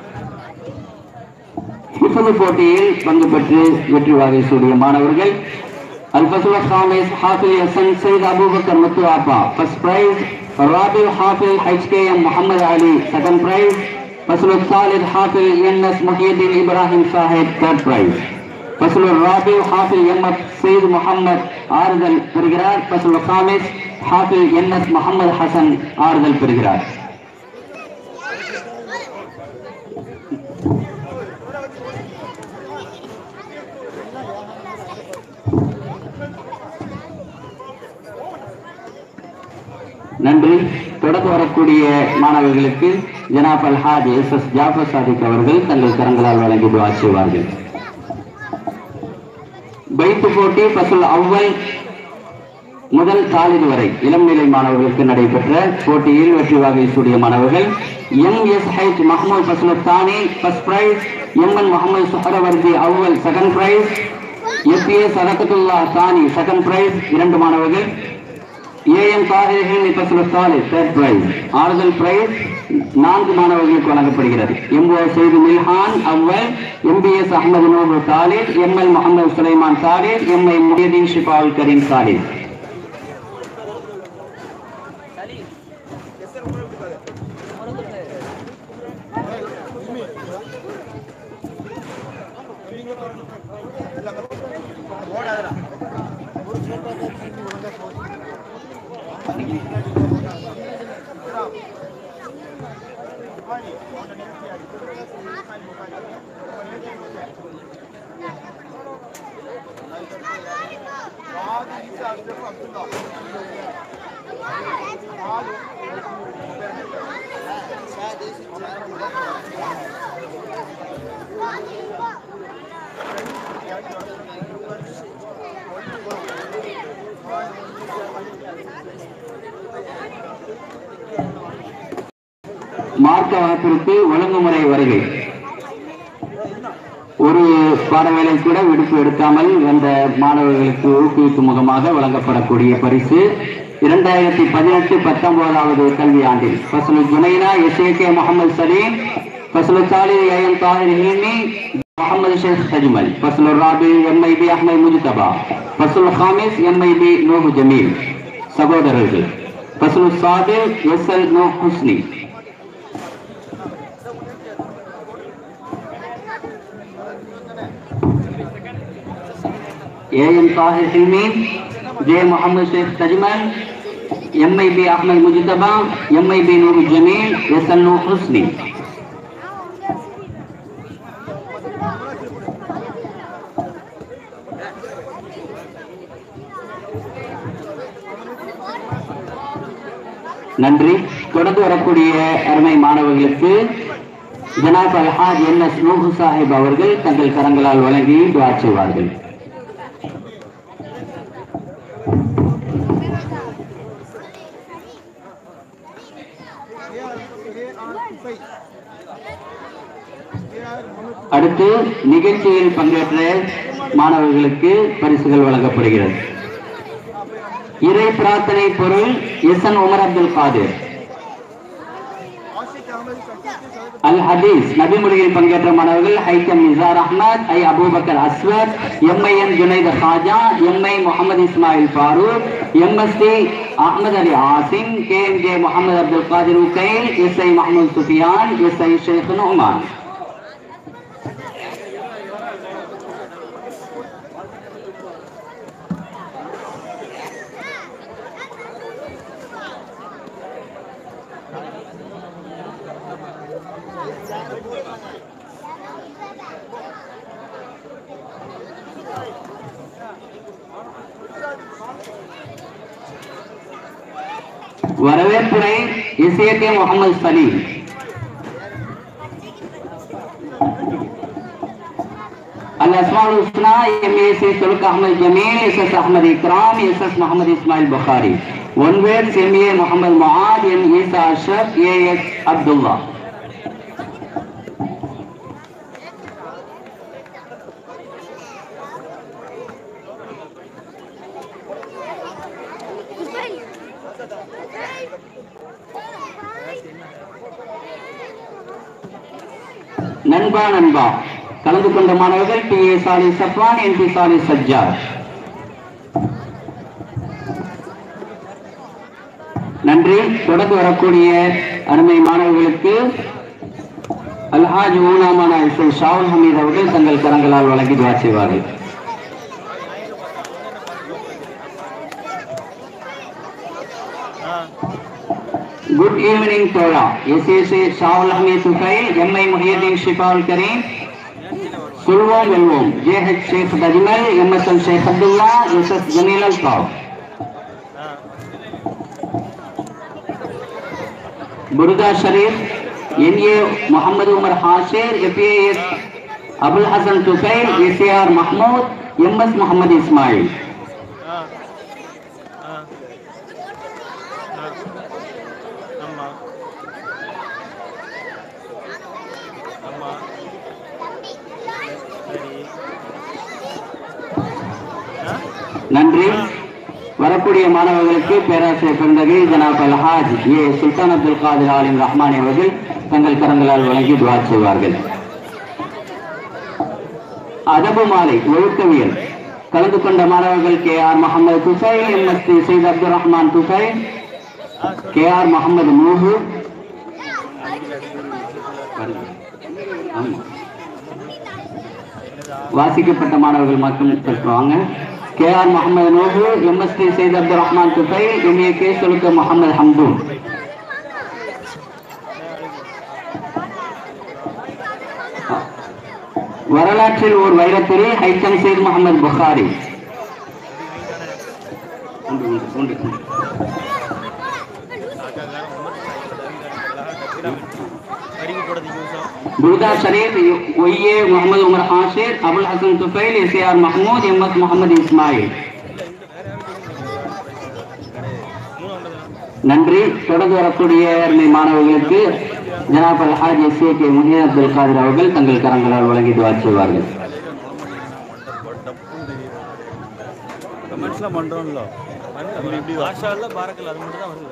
ஹிஃபது போட்டியில் பங்கு பெற்று வெற்றி வாகை சூடிய மாணவர்கள் அல்பசுல் ஹாமிஸ் ஹாஃபில் எஸ்என் சைத் அபூபக்கர் முத்து ஆப்பா ஃபர்ஸ்ட் பிரைஸ் ராபில் ஹாஃபில் H K M Mohammed Ali second prize ஃபசுல் சாலித் ஹாஃபில் N S Muhiyaddeen Ibrahim Sahib third prize ஃபசுல் ராபி ஹாஃபில் எம் எஃப் சைத் முகமது ஆறுதல் பெறுகிறார் ஃபசுல் ஹாமிஸ் ஹாஃபில் என்எஸ் முகமது ஹசன் ஆறுதல் பெறுகிறார் நன்றி தொடர்ந்து வரக்கூடிய மாணவர்களுக்கு ஜனாப் அல் ஹாஜ் எஸ் எஸ் ஜாஃபர் சாதிக் அவர்கள் தங்கள் கரங்களால் வழங்கி துவா செய்வார்கள் பைத்து போட்டி பசுல் அவ்வல் முதல் காலிது வரை இளம் நிலை மாணவர்களுக்கு நடைபெற்ற போட்டியில் வெற்றி வாகை சூடிய மாணவர்கள் எம் எஸ் ஹெச் மஹமூத் பசுல் தானி first prize M N Mohammed Suhravardi அவ்வல் second prize F A Sadakathullah தானி செகண்ட் பிரைஸ் இரண்டு மாணவர்கள் ஏஎம் தாஹிரின் இப்ப சாலிஸ் தேர்ட் பிரைஸ் ஆறுதல் பிரைஸ் நான்கு மாணவர்களுக்கு வழங்கப்படுகிறது எம்ஓ செய்து மில்ஹான் அவ்வல் எம்பிஎஸ் அஹமது நூறு சாலித் எம்எல் முகமது சுலைமான் சாலித் எம்ஐ முஹியதீன் ஷிபாவுல் கரீம் சாலித் மார்க்க வகுப்பிற்கு ஒழுங்குமுறை வருகை ஒரு பாடவேளை கூட விடுப்பு எடுக்காமல் வந்த மாணவர்களுக்கு ஊக்குவிக்கும் முகமாக வழங்கப்படக்கூடிய பரிசு இரண்டாயிரத்தி பதினெட்டு பத்தொன்பதாவது கல்வி ஆண்டில் பசலு Junaina S A K Mohammed Saleem பசலு சாலி ஏஎம் தாஹிர் ஹில்மி முகமது ஷேக் தஜ்மல் பசலு ராபி எம்ஐபி அஹ்மத் முஜ்தபா பசலு ஹாமிஸ் எம்ஐபி நூஹு ஜமீல் சகோதரர்கள் பசலு சாதிர் எஸ் எல் நூ Husni A M Tahir Hilmi J Mohammed Sheikh Tajmal M I B Ahmed Mujtaba M I B Noor Jameel S L நூ ஹுஸ்னி நன்றி தொடர்ந்து வரக்கூடிய அருமை மாணவர்களுக்கு ஜனாப் அல்ஹாஜ் என் எஸ் நூஹு சாஹிப் அவர்கள் தங்கள் கரங்களால் வழங்கி துவா செய்வார்கள் அடுத்து நிகழ்ச்சியில் பங்கேற்ற மாணவர்களுக்கு பரிசுகள் வழங்கப்படுகிறது இறை பிரார்த்தனை பொருள் எஸ் என் உமர் அப்துல் காதிர் அல் ஹதீஸ் நபிமொழியில் பங்கேற்ற மாணவர்கள் Haitham Nisar Ahmed I Abubakar Aswad M I N Junaid Haja M I Mohammed Ismail Farooq M S T Ahmed Ali Asim K M J Mohammed Abdul Kadir Uqail S I Mohammed Sufiyan S I Sheikh Noman வரவேற்புரை எஸ்ஏகே முகமது சலீம் الاسماء الحسنى ام اي سي سلك احمد جميل اس اس احمد اکرام اس اس محمد اسماعیل بخاری ون words ام اے محمد معاذ ام عیسى اشرف اے ایس عبداللہ நண்பா நண்பா கலந்து கொண்ட மாணவர்கள் T A Sali Safwan N B Sali Sajjad நன்றி தொடர்ந்து வரக்கூடிய அருமை மாணவர்களுக்கு அல்ஹாஜ் ஊனாமான இசை ஷாவுல் ஹமீத் அவர்கள் தங்கள் கரங்களால் வழங்கி துவா செய்வார்கள் குட் ஈவினிங் தோழா S S A Shahul Hameed Suhail M I Muhiyaddeen Shifaul Kareem சொல்வோம் வெல்வோம் J H Sheikh Tajmal M S L Sheikh Abdullah S S Jameel அல் காவ் Burda Sharif N A Mohammed Umar Hashir F A S Abul Hasan Tufail S A R Mahmood M S Mohammed Ismail ஆ ஆ ஆ ஆமாம் ஆமாம் சரி ஆ நன்றி வர வரக்கூடிய மாணவர்களுக்கு பேராசிரியர் பெருந்தகை ஜனாப் அல்ஹாஜ் ஏ சுல்தான் அப்துல் காதிர் ஆலிம் ரஹ்மானி அவர்கள் தங்கள் கரங்களால் வழங்கி துவா செய்வார்கள் அதபு மாலை ஒழுக்கவியல் கலந்து கொண்ட மாணவர்கள் K R Mohammed Tufail M S T Syed Abdul Rahman Tufail K R Mohammed Nooh ஆமா. வாசிக்கப்பட்ட மாணவர்கள் மட்டும் பெற்றுவாங்க K R Mohammed Nooh M S T Syed Abdul Rahman Tufail M A K சொலுக்க முகமது ஹம்தூன் வரலாற்றில் ஓர் வைரத்துறை ஹைத்தம் சைத் முகமது புகாரி உண்டு, உண்டு, உண்டு, உண்டு. அடிக்க போடுறதுக்கு யூஸா बुर्दा शरीफ ओये Mohammed Umar Ashir Abul Hasan Tufail S R Mahmood M S Mohammed Ismail நன்றி தொடர்ந்து வரக்கூடிய அருமை மாணவர்களுக்கு Janab Alhaj S A K Muhin Abdul Kadir அவர்கள் தங்கள் கரங்களால் வழங்கி துவா செய்வார்கள் கமெண்ட்ஸ்லாம் பண்ணுறோம்ல நம்ம இப்படி பாஷால பாரக்கல் அது மட்டும் தான் வருது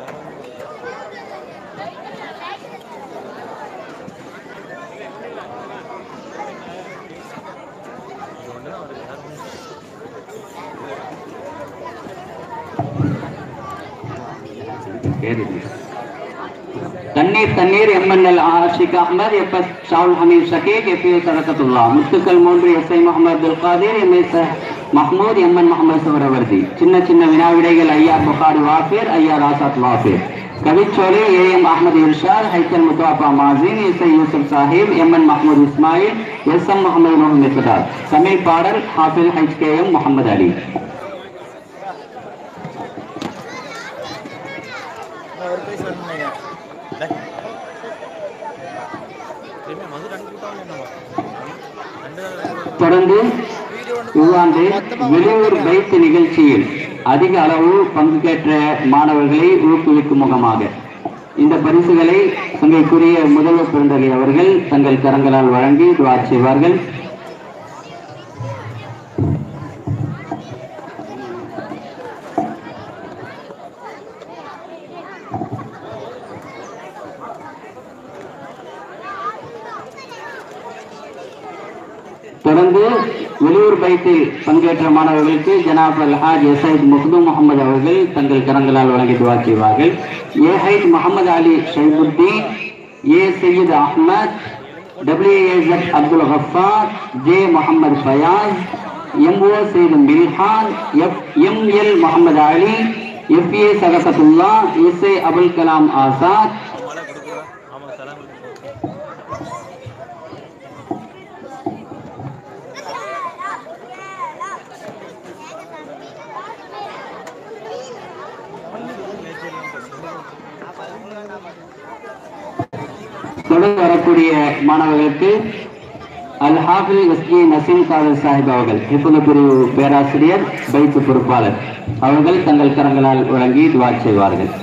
தண்ணீர் தண்ணீர் M N L Ashiq Ahmed F S Shahul Hameed Shakeeq F S Sarakathullah முத்துக்கள் மூன்று S I Mohammed Abdul Kadir M S Mahmood M N Mohamed Suhrawardi சின்ன சின்ன வினாவிடைகள் ஐயா புகாரி வாஃபிர் ஐயா ராசாத் வாஃபிர் கவிச்சோலை A M Ahmed Irshad Haithal Mustafa Mazin S I Yusuf Sahib M N Mahmood Ismail S M Mohamed Mohamed Misthar Tamil பாடல் Hafil H K M Mohammed Ali ஒரு பேச சொன்னீங்க என்ன மது ரெண்டு கூட்டம் என்னமா ரெண்டு ரெண்டு தொடர்ந்து இவ்வாண்டு வெளியூர் பைத் நிகழ்ச்சியில் அதிக அளவு பங்கேற்ற மாணவர்களை ஊக்குவிக்கும் முகமாக இந்த பரிசுகளை சங்கைக்குரிய முதல்வர் பெருந்தகை அவர்கள் தங்கள் கரங்களால் வழங்கி துவா செய்வார்கள் தொடர்ந்து வெளியூர் பைத்தில் பங்கேற்ற மாணவர்களுக்கு ஜனாப் அல்ஹாஜ் எஸ்ஐத் முஹ்தூம் முகமது அவர்கள் தங்கள் கரங்களால் வழங்கி துவா செய்வார்கள் A Haith Mohamed Ali Shaifuddin A Sayeed Ahmed W A S Abdul Gaffar J Mohamed Fayaz M O Syed Milhan F M L Mohamed Ali F A Sagasathullah S A Abul Kalam Azad மழை கொடுக்குறா ஆமாம் சலாம் கொடுக்குறோம் தொடர்ந்து வரக்கூடிய மாணவர்களுக்கு அல் ஹாஃபில் எஸ்ஜி நசீம் காதர் சாஹிப் அவர்கள் இப்போது பிரிவு பேராசிரியர் பைத்து பொறுப்பாளர் அவர்கள் தங்கள் கரங்களால் வழங்கி துவா செய்வார்கள்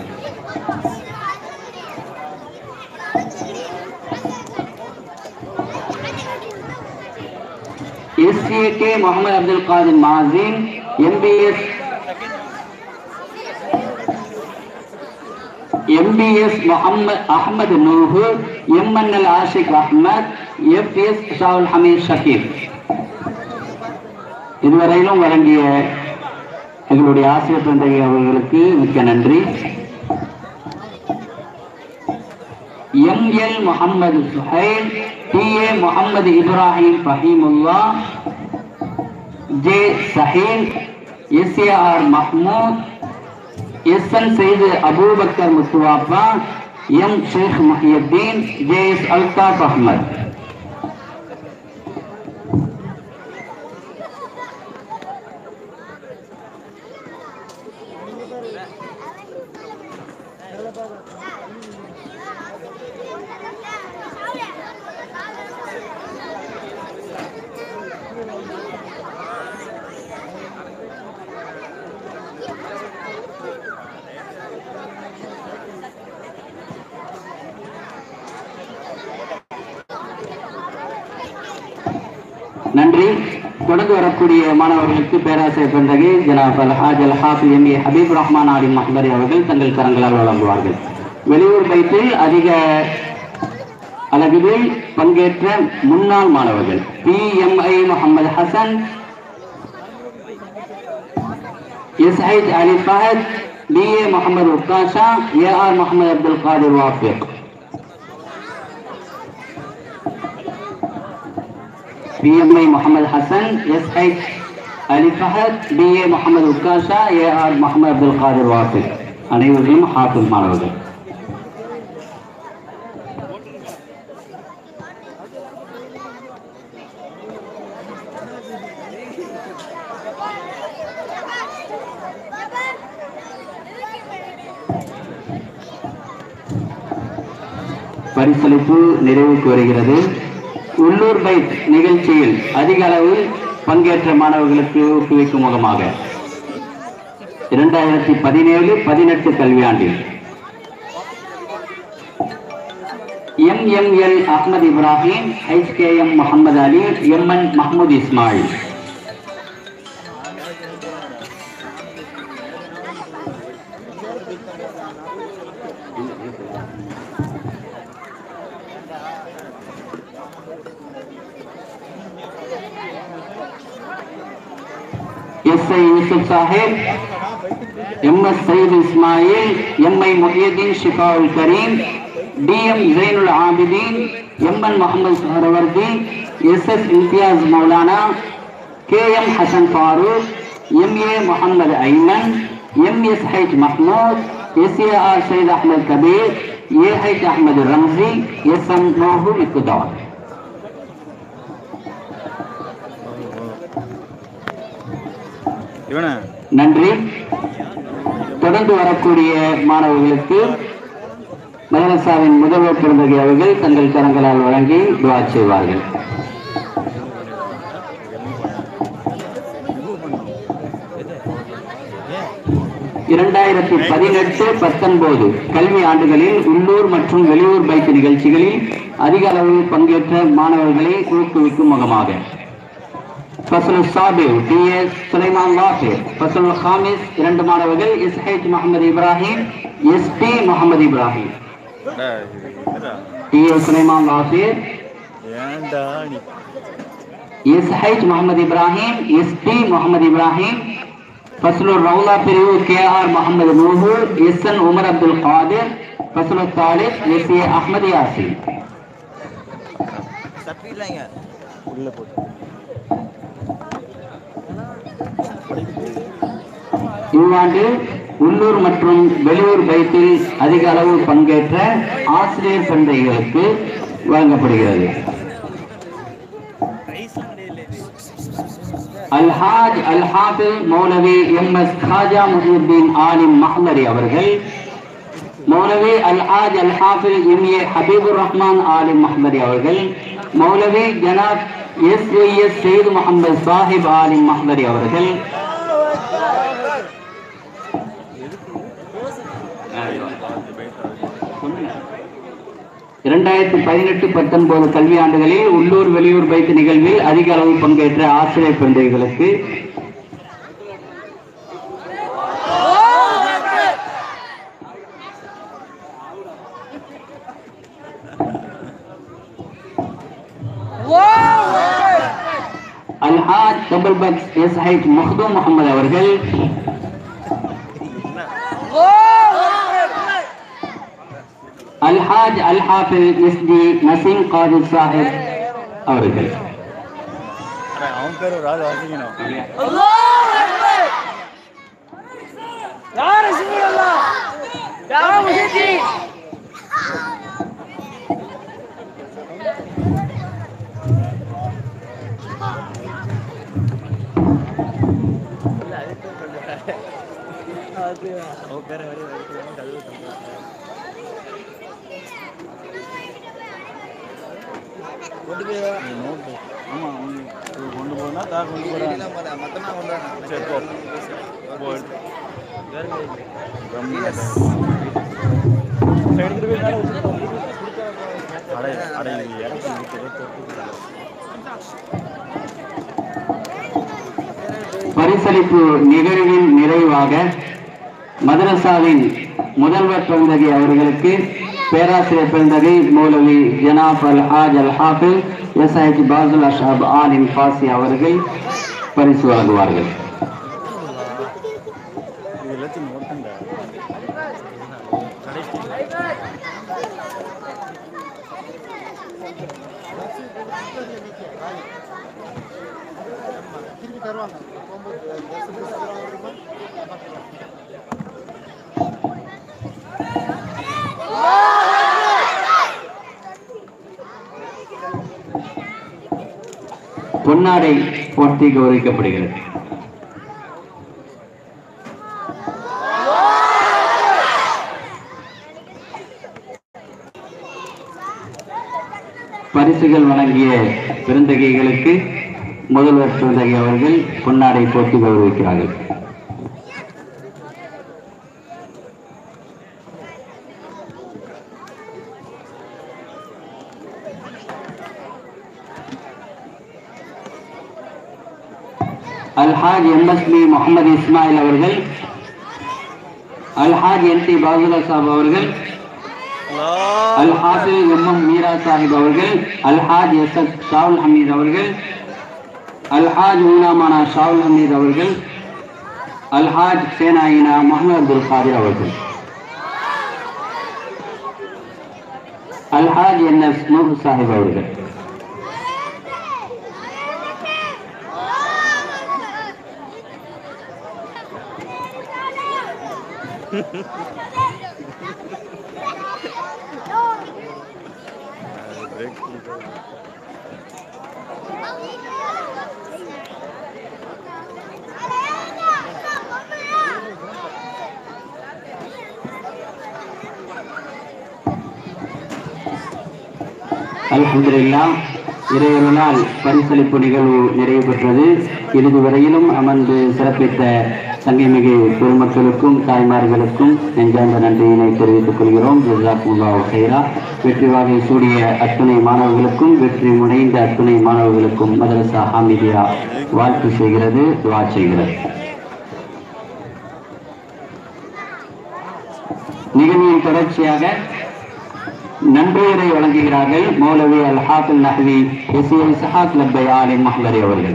S A K Mohamed Abdul Kadir Mazin M B S M B S Mohamed Ahmed Nuhu M N L Ashiq Ahmed F S Shahul Hameed Shakir இதுவரையிலும் வழங்கிய எங்களுடைய ஆசிரியர் தந்தை அவர்களுக்கு மிக்க நன்றி M L Mohammed Suhail T A Mohammed Ibrahim Fahimullah J Sahil S A R Mahmood S N செய்து Abubakar Muthuvappa M Sheikh Mohiuddin J S Althaf Ahmed நன்றி தொடர்ந்து வரக்கூடிய மாணவர்களுக்கு பேராசிரியர் பெருந்தகை ஜனாப் அல்ஹாஜ் அல் ஹாஃபி எம் ஏ ஹபீப் ரஹ்மான் ஆலிம் மஹ்மரி அவர்கள் தங்கள் கரங்களால் வழங்குவார்கள் வெளியூர் பைத்தில் அதிக அளவில் பங்கேற்ற முன்னாள் மாணவர்கள் P M I Mohamed Hasan Syed Ali Fahad P A Mohamed Ukkasha A R Mohamed Abdul Kadir Wafiq P M I Mohamed Hasan S H Ali Fahad P A Mohamed Ukkasha A R Mohamed Abdul Kadir Wafiq அனைவரையும் ஹாஃபிஸ் மாணவர்கள் பரிசளிப்பு நிறைவுக்கு வருகிறது உள்ளூர் பைக் நிகழ்ச்சியில் அதிக அளவில் பங்கேற்ற மாணவர்களுக்கு ஊக்குவிக்கும் முகமாக இரண்டாயிரத்தி பதினேழு பதினெட்டு கல்வியாண்டில் M M L Ahmed Ibrahim M Mohammed Ali M N Mahmood Ismail S I Yusuf Sahib M S Sayeed Ismail M I Muhiyadeen Shifaul Kareem T M Zainul Abideen M N Mohamed Suhrawardi S S Imtiyaz மௌலானா K M Hasan Farooq M A Mohamed Aiman M S H Mahmood S A R Zayed Ahmed Kabir A H Ahmed Ramzi S M Nohu இக்குதார் இவனை நன்றி தொடர்ந்து வரக்கூடிய மாணவர்களுக்கு மதரசாவின் முதல்வர் பெருந்தகை அவர்கள் தங்கள் கரங்களால் வழங்கி துவா செய்வார்கள் இரண்டாயிரத்தி பதினெட்டு பத்தொன்பது கல்வி ஆண்டுகளில் உள்ளூர் மற்றும் வெளியூர் பைக் நிகழ்ச்சிகளில் அதிக அளவில் பங்கேற்ற மாணவர்களை ஊக்குவிக்கும் முகமாக فصل السابع டி எஸ் சுலைமான் வாஃபிர் فصل الخامس இரண்டு மாணவர்கள் S H Mohamed Ibrahim S P Mohamed Ibrahim T S Sulaiman Wafir ஏன்டா நீ S H Mohamed Ibrahim S P Mohamed Ibrahim فصل الروضة பிரிவு K R Mohammed Nuhu S N Umar Abdul Kadir فصل الثالث S A Ahmed Yasin சப்பி இல்லைங்க உள்ள போட்டு இவ்வாண்டு உள்ளூர் மற்றும் வெளியூர் பைத்தில் அதிக அளவு பங்கேற்ற ஆசிரியர் சந்தைகளுக்கு வழங்கப்படுகிறது அல்ஹாஜ் அல்ஹாபில் மௌலவி எம் எஸ் காஜா முஹியுத்தீன் ஆலிம் மஹ்மரி அவர்கள் மௌலவி அல்ஹாஜ் அல்ஹாபில் எம் ஏ ஹபீபுர் ரஹ்மான் ஆலிம் மஹ்மரி அவர்கள் மௌலவி ஜனாப் எஸ் எஸ் சயீத் முகமது சாஹிப் ஆலிம் மஹ்மரி அவர்கள் இரண்டாயிரத்தி பதினெட்டு பத்தொன்பது கல்வியாண்டுகளில் உள்ளூர் வெளியூர் பைக் நிகழ்வில் அதிக அளவு பங்கேற்ற ஆசிரியர் பெருந்தைகளுக்கு அல்ஹாஜ் டபுள் பக்ஸ் எஸ் ஹைட் மஹ்தூம் முகமது அவர்கள் அல்ஹாஜ் அல்ஹாஃபில் எஸ்டி நசீம் காதிர் சாஹிப் அவர்கள் அட அவன் பேர் ஒரு ஆள் வாசிக்கணும் يا رسول الله يا مجدي அவன் பேரை வரி வரைக்கும் கழுவு தந்தாங்க கொண்டு போய் நீ நோட்டு ஆமாம் நீ கொண்டு போனா தா கொண்டு போகிறேன் மொத்தமாக கொண்டு வரேன் சரி போ போ எடுத்து கம்மியாக எடுத்துட்டு போய் மேலே வச்சுட்டு அடை அடை இங்கே இறக்கி வைக்கிறதே தொட்டு பரிசளிப்பு நிகழ்வின் நிறைவாக மதரசாவின் முதல்வர் பெருந்தகை அவர்களுக்கு பேராசிரியர் பெருந்தகை மௌலவி ஜனாப் அல் ஹாஜ் அல் ஹாஃபில் எஸ்ஐடி பாசுல் அஷாப் ஆலிம் ஃபாசி அவர்கள் பரிசு வழங்குவார்கள் இது எல்லாத்தையும் ஓட்டுங்க கடைசி திருப்பி தருவாங்க போகும்போது பஸ் பஸ் தருவாங்க பொன்னாடை போர்த்தி கௌரவிக்கப்படுகிறது பரிசுகள் வழங்கிய பெருந்தகைகளுக்கு முதல்வர் பெருந்தகை அவர்கள் பொன்னாடை போர்த்தி கௌரவிக்கிறார்கள் அல்ஹாஜ் எம்எஸ்பி முகமது இஸ்மாயில் அவர்கள் அல்ஹாஜ் என் டி பாகுலா சாப் அவர்கள் அல் ஹாஃபிஸ் எம்எம் மீரா சாஹிப் அவர்கள் அல்ஹாஜ் எஸ் எஸ் ஷாவுல் ஹமீத் அவர்கள் அல்ஹாஜ் உல்லாமானா ஷாவுல் ஹமீத் அவர்கள் அல்ஹாஜ் சேனாயினா முகமது அப்துல் காதிர் அவர்கள் அல்ஹாஜ் என் எஸ் நூஹ் சாஹிப் அவர்கள் பிரேக் அல்ஹம்துலில்லா இறைவனால் பரிசளிப்பு நிகழ்வு நிறைவு பெற்றது இறுதி வரையிலும் அமர்ந்து சிறப்பித்த சங்கமிகு பெருமக்களுக்கும் தாய்மார்களுக்கும் நெஞ்சார்ந்த நன்றியினை தெரிவித்துக் கொள்கிறோம் ஜசாக்குல்லாஹு ஹைரா வெற்றி வாகை சூடிய அத்துணை மாணவர்களுக்கும் வெற்றி முனைந்த அத்துணை மாணவர்களுக்கும் மதரசா ஹாமிதியா வாழ்த்து செய்கிறது துவா செய்கிறது நிகழ்வின் தொடர்ச்சியாக நன்றியுரை வழங்குகிறார்கள் மௌலவி அல் ஹாஃபில் நஹ்வி எஸ் ஏ இஸ்ஹாக் லப்பை ஆலிம் மஹ்லரி அவர்கள்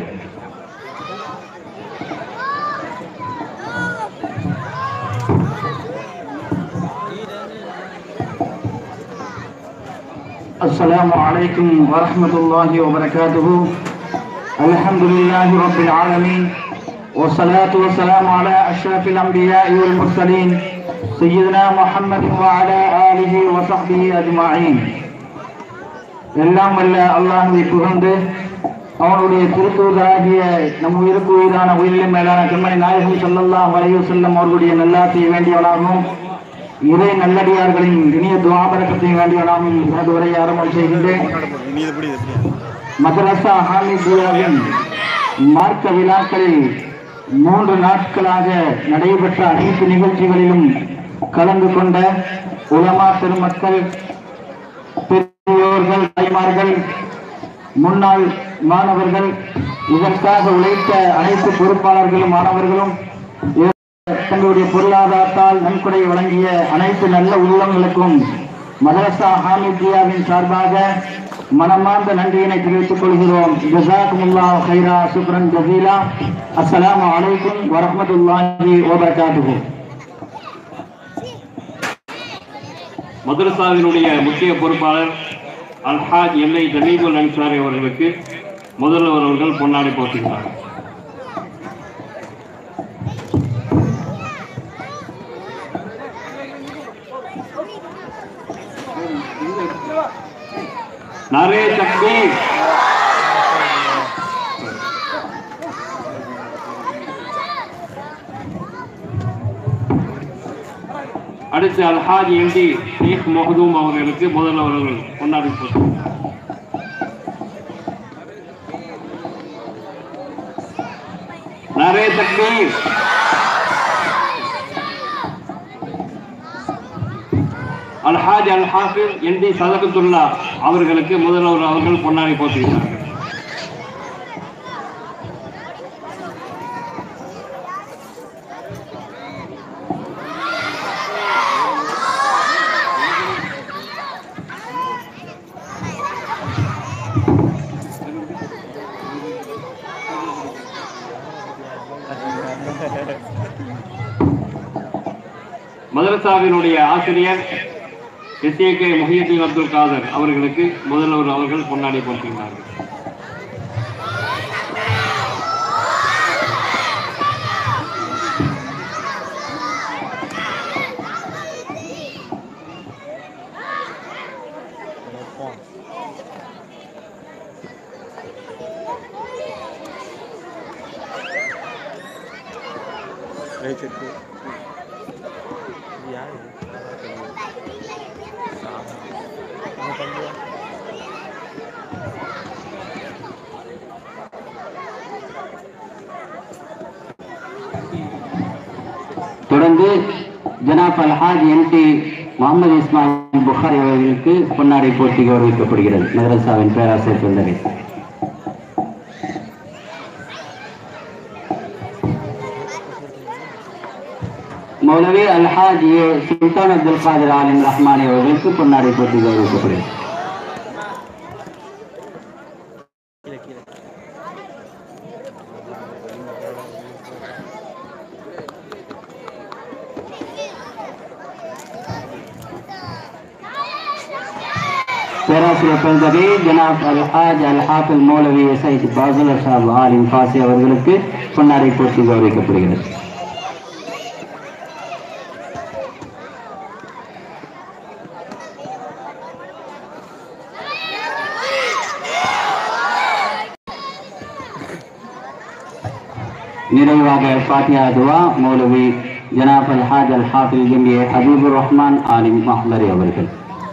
السلام عليكم ورحمة الله وبركاته الحمد لله رب العالمين والصلاة والسلام على أشرف الأنبياء والمرسلين سيدنا محمد وعلى آله وصحبه أجمعين எல்லாம் வல்ல அல்லாஹுவை புகழ்ந்து அவனுடைய திருத்தூதராகிய நம் உயிருக்கு உயிரான உயிரிலும் மேலான கண்மணி நாயகம் ஸல்லல்லாஹு அலைஹி வஸல்லம் அவர்களுடைய நல்லாட்சியை வேண்டியவனாகவும் இறை நல்லடியார்களின் இனிய துவாபரக்கத்தையும் வேண்டியவனாகவும் எனது உரையை ஆரம்பம் செய்கின்றேன் நீ இது எப்படி இது எப்படி மதரசா ஹாமிதியாவின் மார்க்க விழாக்களில் மூன்று நாட்களாக நடைபெற்ற அனைத்து நிகழ்ச்சிகளிலும் கலந்து கொண்ட உலமா பெருமக்கள் பெரியோர்கள் தாய்மார்கள் முன்னாள் மாணவர்கள் இதற்காக உழைத்த அனைத்து பொறுப்பாளர்களும் மாணவர்களும் தங்களுடைய பொருளாதாரத்தால் நன்கொடை வழங்கிய அனைத்து நல்ல உள்ளங்களுக்கும் மதரசா ஹாமிதியாவின் சார்பாக மனமார்ந்த நன்றியினை தெரிவித்துக் கொள்கிறோம் ஜசாக்குமுல்லா ஹைரா சுப்ரன் ஜசீலா அஸ்ஸலாமு அலைக்கும் வரஹ்மத்துல்லாஹி வபரகாத்துஹு மதரசாவினுடைய முக்கிய பொறுப்பாளர் அல்ஹாஜ் எம்ஐ தமீபுல் அன்சாரி அவர்களுக்கு முதல்வர் அவர்கள் பொன்னாடை போட்டுகிறார் நரே தக்பீர் அடுத்து அல்ஹாஜ் எம்டி ஷேக் மஹதூம் அவர்களுக்கு முதல்வர் அவர்கள் பொன்னாடை போட்டுகிறார் நரே தக்பீர் அல்ஹாஜ் அல் ஹாஃபிஸ் என்டி சதகத்துல்லா அவர்களுக்கு முதல்வர் அவர்கள் பொன்னாடை போட்டுகிறார்கள் மதரசாவினுடைய ஆசிரியர் எஸ்ஏகே முஹியத்தீன் அப்துல் காதர் அவர்களுக்கு முதல்வர் அவர்கள் பொன்னாடி போட்டுகிறார்கள் ரைட் செக்கு இது யார் இது சாதா உங்க தம்பியா தொடர்ந்து ஜனாப் அல்ஹாஜ் எம் டி முகமது இஸ்மாயில் புகாரி அவர்களுக்கு பொன்னாடை போட்டி கௌரவிக்கப்படுகிறது மதரசாவின் பேராசிரியர் பெருந்தகை மௌலவி அல்ஹாஜ் ஏ சுல்தான் அப்துல் காதிர் ஆலிம் ரஹ்மானி அவர்களுக்கு பொன்னாடை போட்டி கௌரவிக்கப்படுகிறது கீழே கீழே பேராசிரியர் பெருந்தகை ஜனாப் அல்ஹாஜ் அல்ஹாஃபில் மௌலவி சைத் பாசுல் அஷாப் ஆலிம் ஃபாசி அவர்களுக்கு பொன்னாடை போட்டி கௌரவிக்கப்படுகிறது நிறைவாக ஃபாத்தியா துவா மௌலவி ஜனாப் அல்ஹாஜ் அல்ஹாஃபில் ஜம்பிய ஹபீபுர் ரஹ்மான் ஆலிம் மஹ்லரி அவர்கள்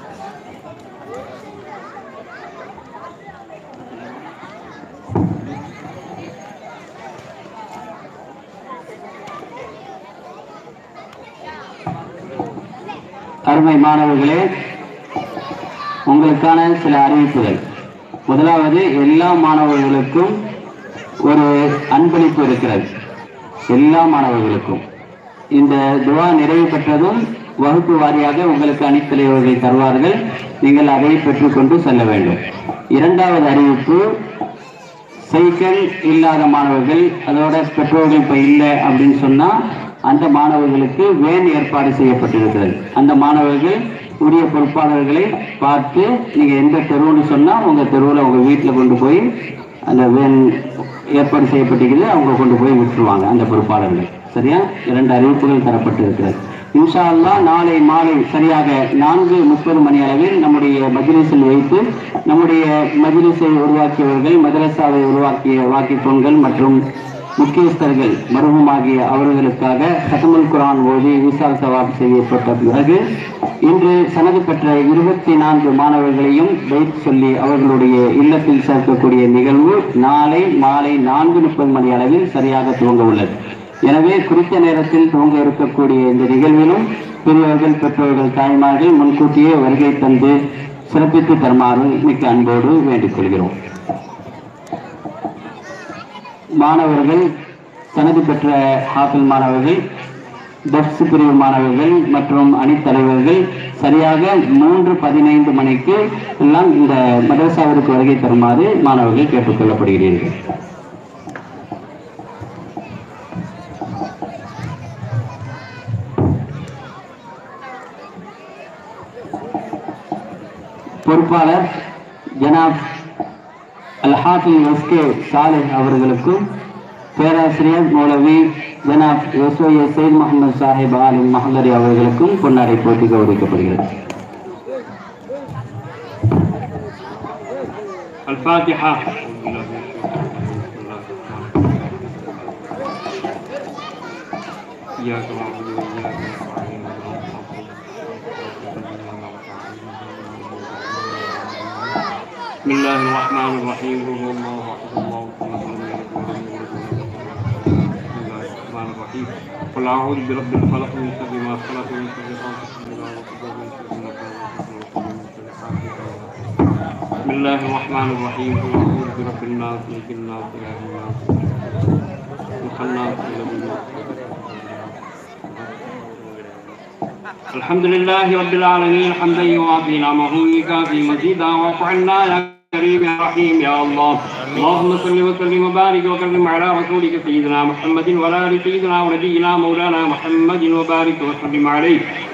அருமை மாணவர்களே உங்களுக்கான சில அறிவிப்புகள் முதலாவது எல்லா மாணவர்களுக்கும் ஒரு அன்பளிப்பு இருக்கிறது எல்லா மாணவர்களுக்கும் இந்த துவா நிறைவு பெற்றதும் வகுப்பு வாரியாக உங்களுக்கு அணித்தலைவர்களை தருவார்கள் நீங்கள் அதை பெற்றுக்கொண்டு செல்ல வேண்டும் இரண்டாவது அறிவிப்பு சைக்கிள் இல்லாத மாணவர்கள் அதோட பெற்றோர்கள் இப்போ இல்லை அப்படின்னு சொன்னா அந்த மாணவர்களுக்கு வேன் ஏற்பாடு செய்யப்பட்டிருக்கிறது அந்த மாணவர்கள் உரிய பொறுப்பாளர்களை பார்த்து நீங்க எந்த தெருவுன்னு சொன்னா உங்க தெருவில் உங்க வீட்டில் கொண்டு போய் அந்த வேன் ஏற்பாடு செய்யப்பட்டிருக்கிறது அவங்க கொண்டு போய் விட்டுருவாங்க அந்த பொறுப்பாளர்கள் சரியா இரண்டு அறிவிப்புகள் தரப்பட்டிருக்கிறது இன்ஷா அல்லாஹ் நாளை மாலை சரியாக நான்கு முப்பது மணி அளவில் நம்முடைய மஜ்லிஸில் வைத்து நம்முடைய மஜ்லிஸை உருவாக்கியவர்கள் மதரசாவை உருவாக்கிய வாக்கிப்பொன்கள் மற்றும் முக்கியஸ்தர்கள் மருகமாகிய அவர்களுக்காக சதமுல் குரான் ஓதி விசால் சவாப் செய்யப்பட்ட பிறகு இன்று சனது பெற்ற இருபத்தி நான்கு மாணவர்களையும் வைத்து சொல்லி அவர்களுடைய இல்லத்தில் சேர்க்கக்கூடிய நிகழ்வு நாளை மாலை நான்கு முப்பது மணி அளவில் சரியாக துவங்க உள்ளது எனவே குறித்த நேரத்தில் துவங்க இருக்கக்கூடிய இந்த நிகழ்விலும் பெரியவர்கள் பெற்றோர்கள் தாய்மார்கள் முன்கூட்டியே வருகை தந்து சிறப்பித்து தருமாறு மிக்க அன்போடு வேண்டிக் கொள்கிறோம் மாணவர்கள் தனது பெற்ற ஹாஃபில் மாணவர்கள் டெப்ஸ் பிரிவு மாணவர்கள் மற்றும் அணித்தலைவர்கள் சரியாக மூன்று பதினைந்து மணிக்கு எல்லாம் இந்த மதரசாவிற்கு வருகை தருமாறு மாணவர்கள் கேட்டுக்கொள்ளப்படுகிறீர்கள் பொறுப்பாளர் ஜனாப் அல்ஹாஃபி எஸ்கே சாலிஹ் அவர்களுக்கும் பேராசிரியர் மௌலவி ஜனாப் எஸ்ஓஏ சைத் முகமது சாஹிப் ஆலிம் மஹல்லரி அவர்களுக்கும் பொன்னாடை போட்டி கௌரவிக்கப்படுகிறது الفاتحة إياك نعبد وإياك نستعين بسم الله الرحمن الرحيم قل هو الله أحد الله الصمد لم يلد ولم يولد ولم يكن له كفوا أحد. بسم الله الرحمن الرحيم قل أعوذ برب الفلق من شر ما خلق من شر غاسق إذا وقب من شر النفاثات في العقد من شر حاسد إذا حسد. بسم الله الرحمن الرحيم قل أعوذ برب الناس ملك الناس إله الناس الخناس إله الناس الحمد لله رب العالمين حمدا يوافي نعمه ويكافي مزيدا واعف عنا يا كريم يا رحيم يا الله اللهم صل وسلم وبارك وكرم على رسولك سيدنا محمد وعلى ال سيدنا ونبينا مولانا محمد وبارك وسلم عليه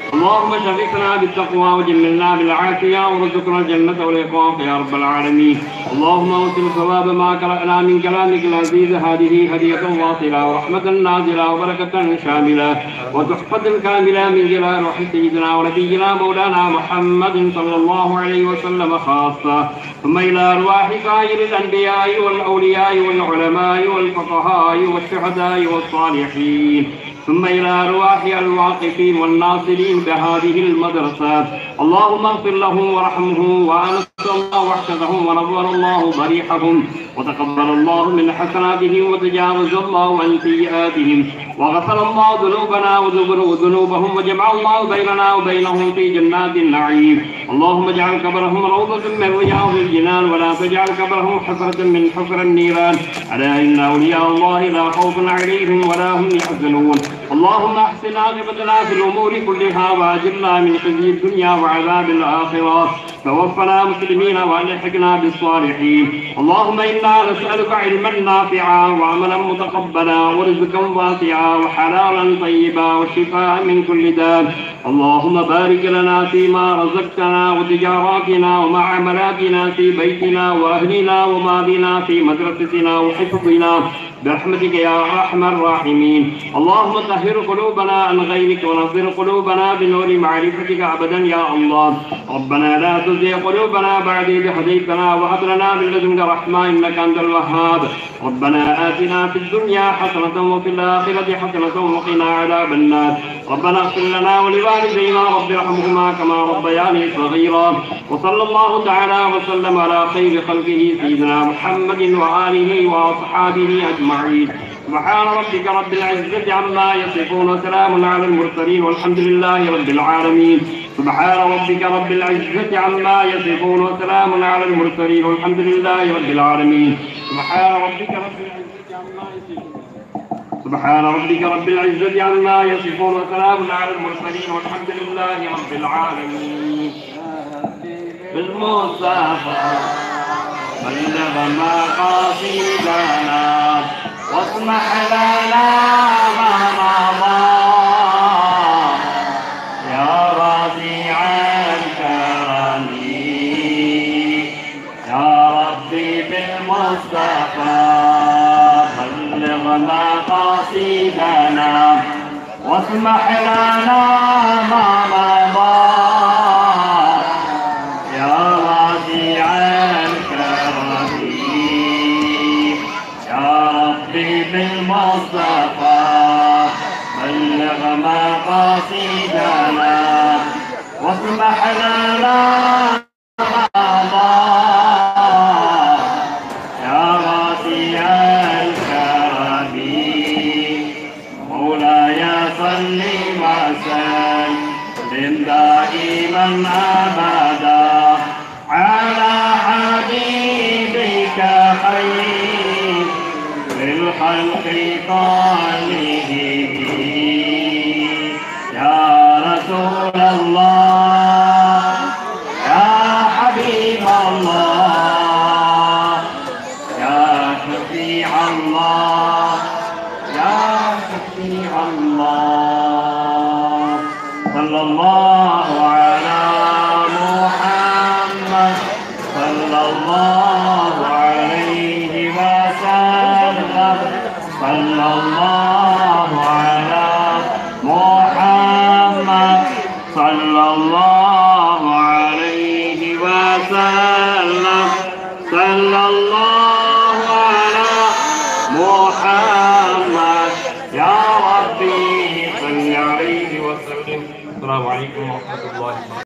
اللهم شرفنا بالتقوى وجملنا بالعافية ورزقنا الجنة والإقامة يا رب العالمين اللهم اوصل ثواب ما قرأنا من كلامك العزيز هذه هدية واصلة ورحمة نازلة وبركة شاملة وتحفة كاملة من جلال روح سيدنا ونبينا مولانا محمد صلى الله عليه وسلم خاصة ثم إلى أرواح سائر الأنبياء والأولياء والعلماء والفقهاء والشهداء والصالحين ثم إلى أرواح الواقفين والناصرين بهذه المدرسة اللهم اغفر لهم وارحمهم وأنس الله وحشدهم ونور الله بريحهم وتقبل الله من حسناتهم وتجاوز الله عن سيئاتهم وغفر الله ذنوبنا وذنوبهم وجمع الله بيننا وبينهم في جنات النعيم اللهم اجعل قبرهم روضة من رياض الجنان ولا تجعل قبرهم حفرة من حفر النيران ألا إن أولياء الله لا خوف عليهم ولا هم يحزنون اللهم احسن عاقبتنا في الامور كلها واجرنا من خزي الدنيا وعذاب الاخره توفنا مسلمين والحقنا بالصالحين اللهم انا نسالك علما نافعا وعملا متقبلا ورزقا واسعا وحلالا طيبا وشفاء من كل داء اللهم بارك لنا فيما رزقتنا وتجاراتنا ومعاملاتنا في بيتنا واهلنا ومالنا في مدرستنا وحفظنا برحمتك يا ارحم الراحمين اللهم طهر قلوبنا عن غيرك ونصر قلوبنا بنور معرفتك ابدا يا الله ربنا لا تزغ قلوبنا بعد إذ هديتنا وهب لنا من لدنك رحمه انك انت الوهاب ربنا اتنا في الدنيا حسنه وفي الاخره حسنه وقنا عذاب النار ربنا اغفر لنا ولوالدينا رب ارحمهما كما ربياني صغيرا وصلى الله تعالى وسلم على خير خلقه سيدنا محمد واله واصحابه اجمعين سبحان ربك رب العزة عما يصفون وسلام على المرسلين والحمد لله رب العالمين سبحان ربك رب العزة عما يصفون وسلام على المرسلين والحمد لله رب العالمين سبحان ربك رب العزة عما يصفون سبحان ربك رب العزة عما يصفون وسلام على المرسلين والحمد لله رب العالمين بالمصطفى بلغ مقاصدنا واسمح لنا ما مضى يا رافع الكرم يا ربي بالمصطفى بلغ مقاصدنا واسمح لنا ما مضى يا رافع الكرم يا ربي بالمصطفى بلغ مقاصدنا واسمح لنا ما مضى يا رافع الكرم مولاي صل وسلم دائما ابدا على حبيبك خير للخلق كلهم يا رسول الله يا حبيب الله يا شفيع الله يا شفيع الله صلى الله على محمد صلى الله عليه وسلم صلى الله على محمد صلى الله عليه وسلم صلى الله على محمد يا ربي صل عليه وسلم السلام عليكم ورحمة الله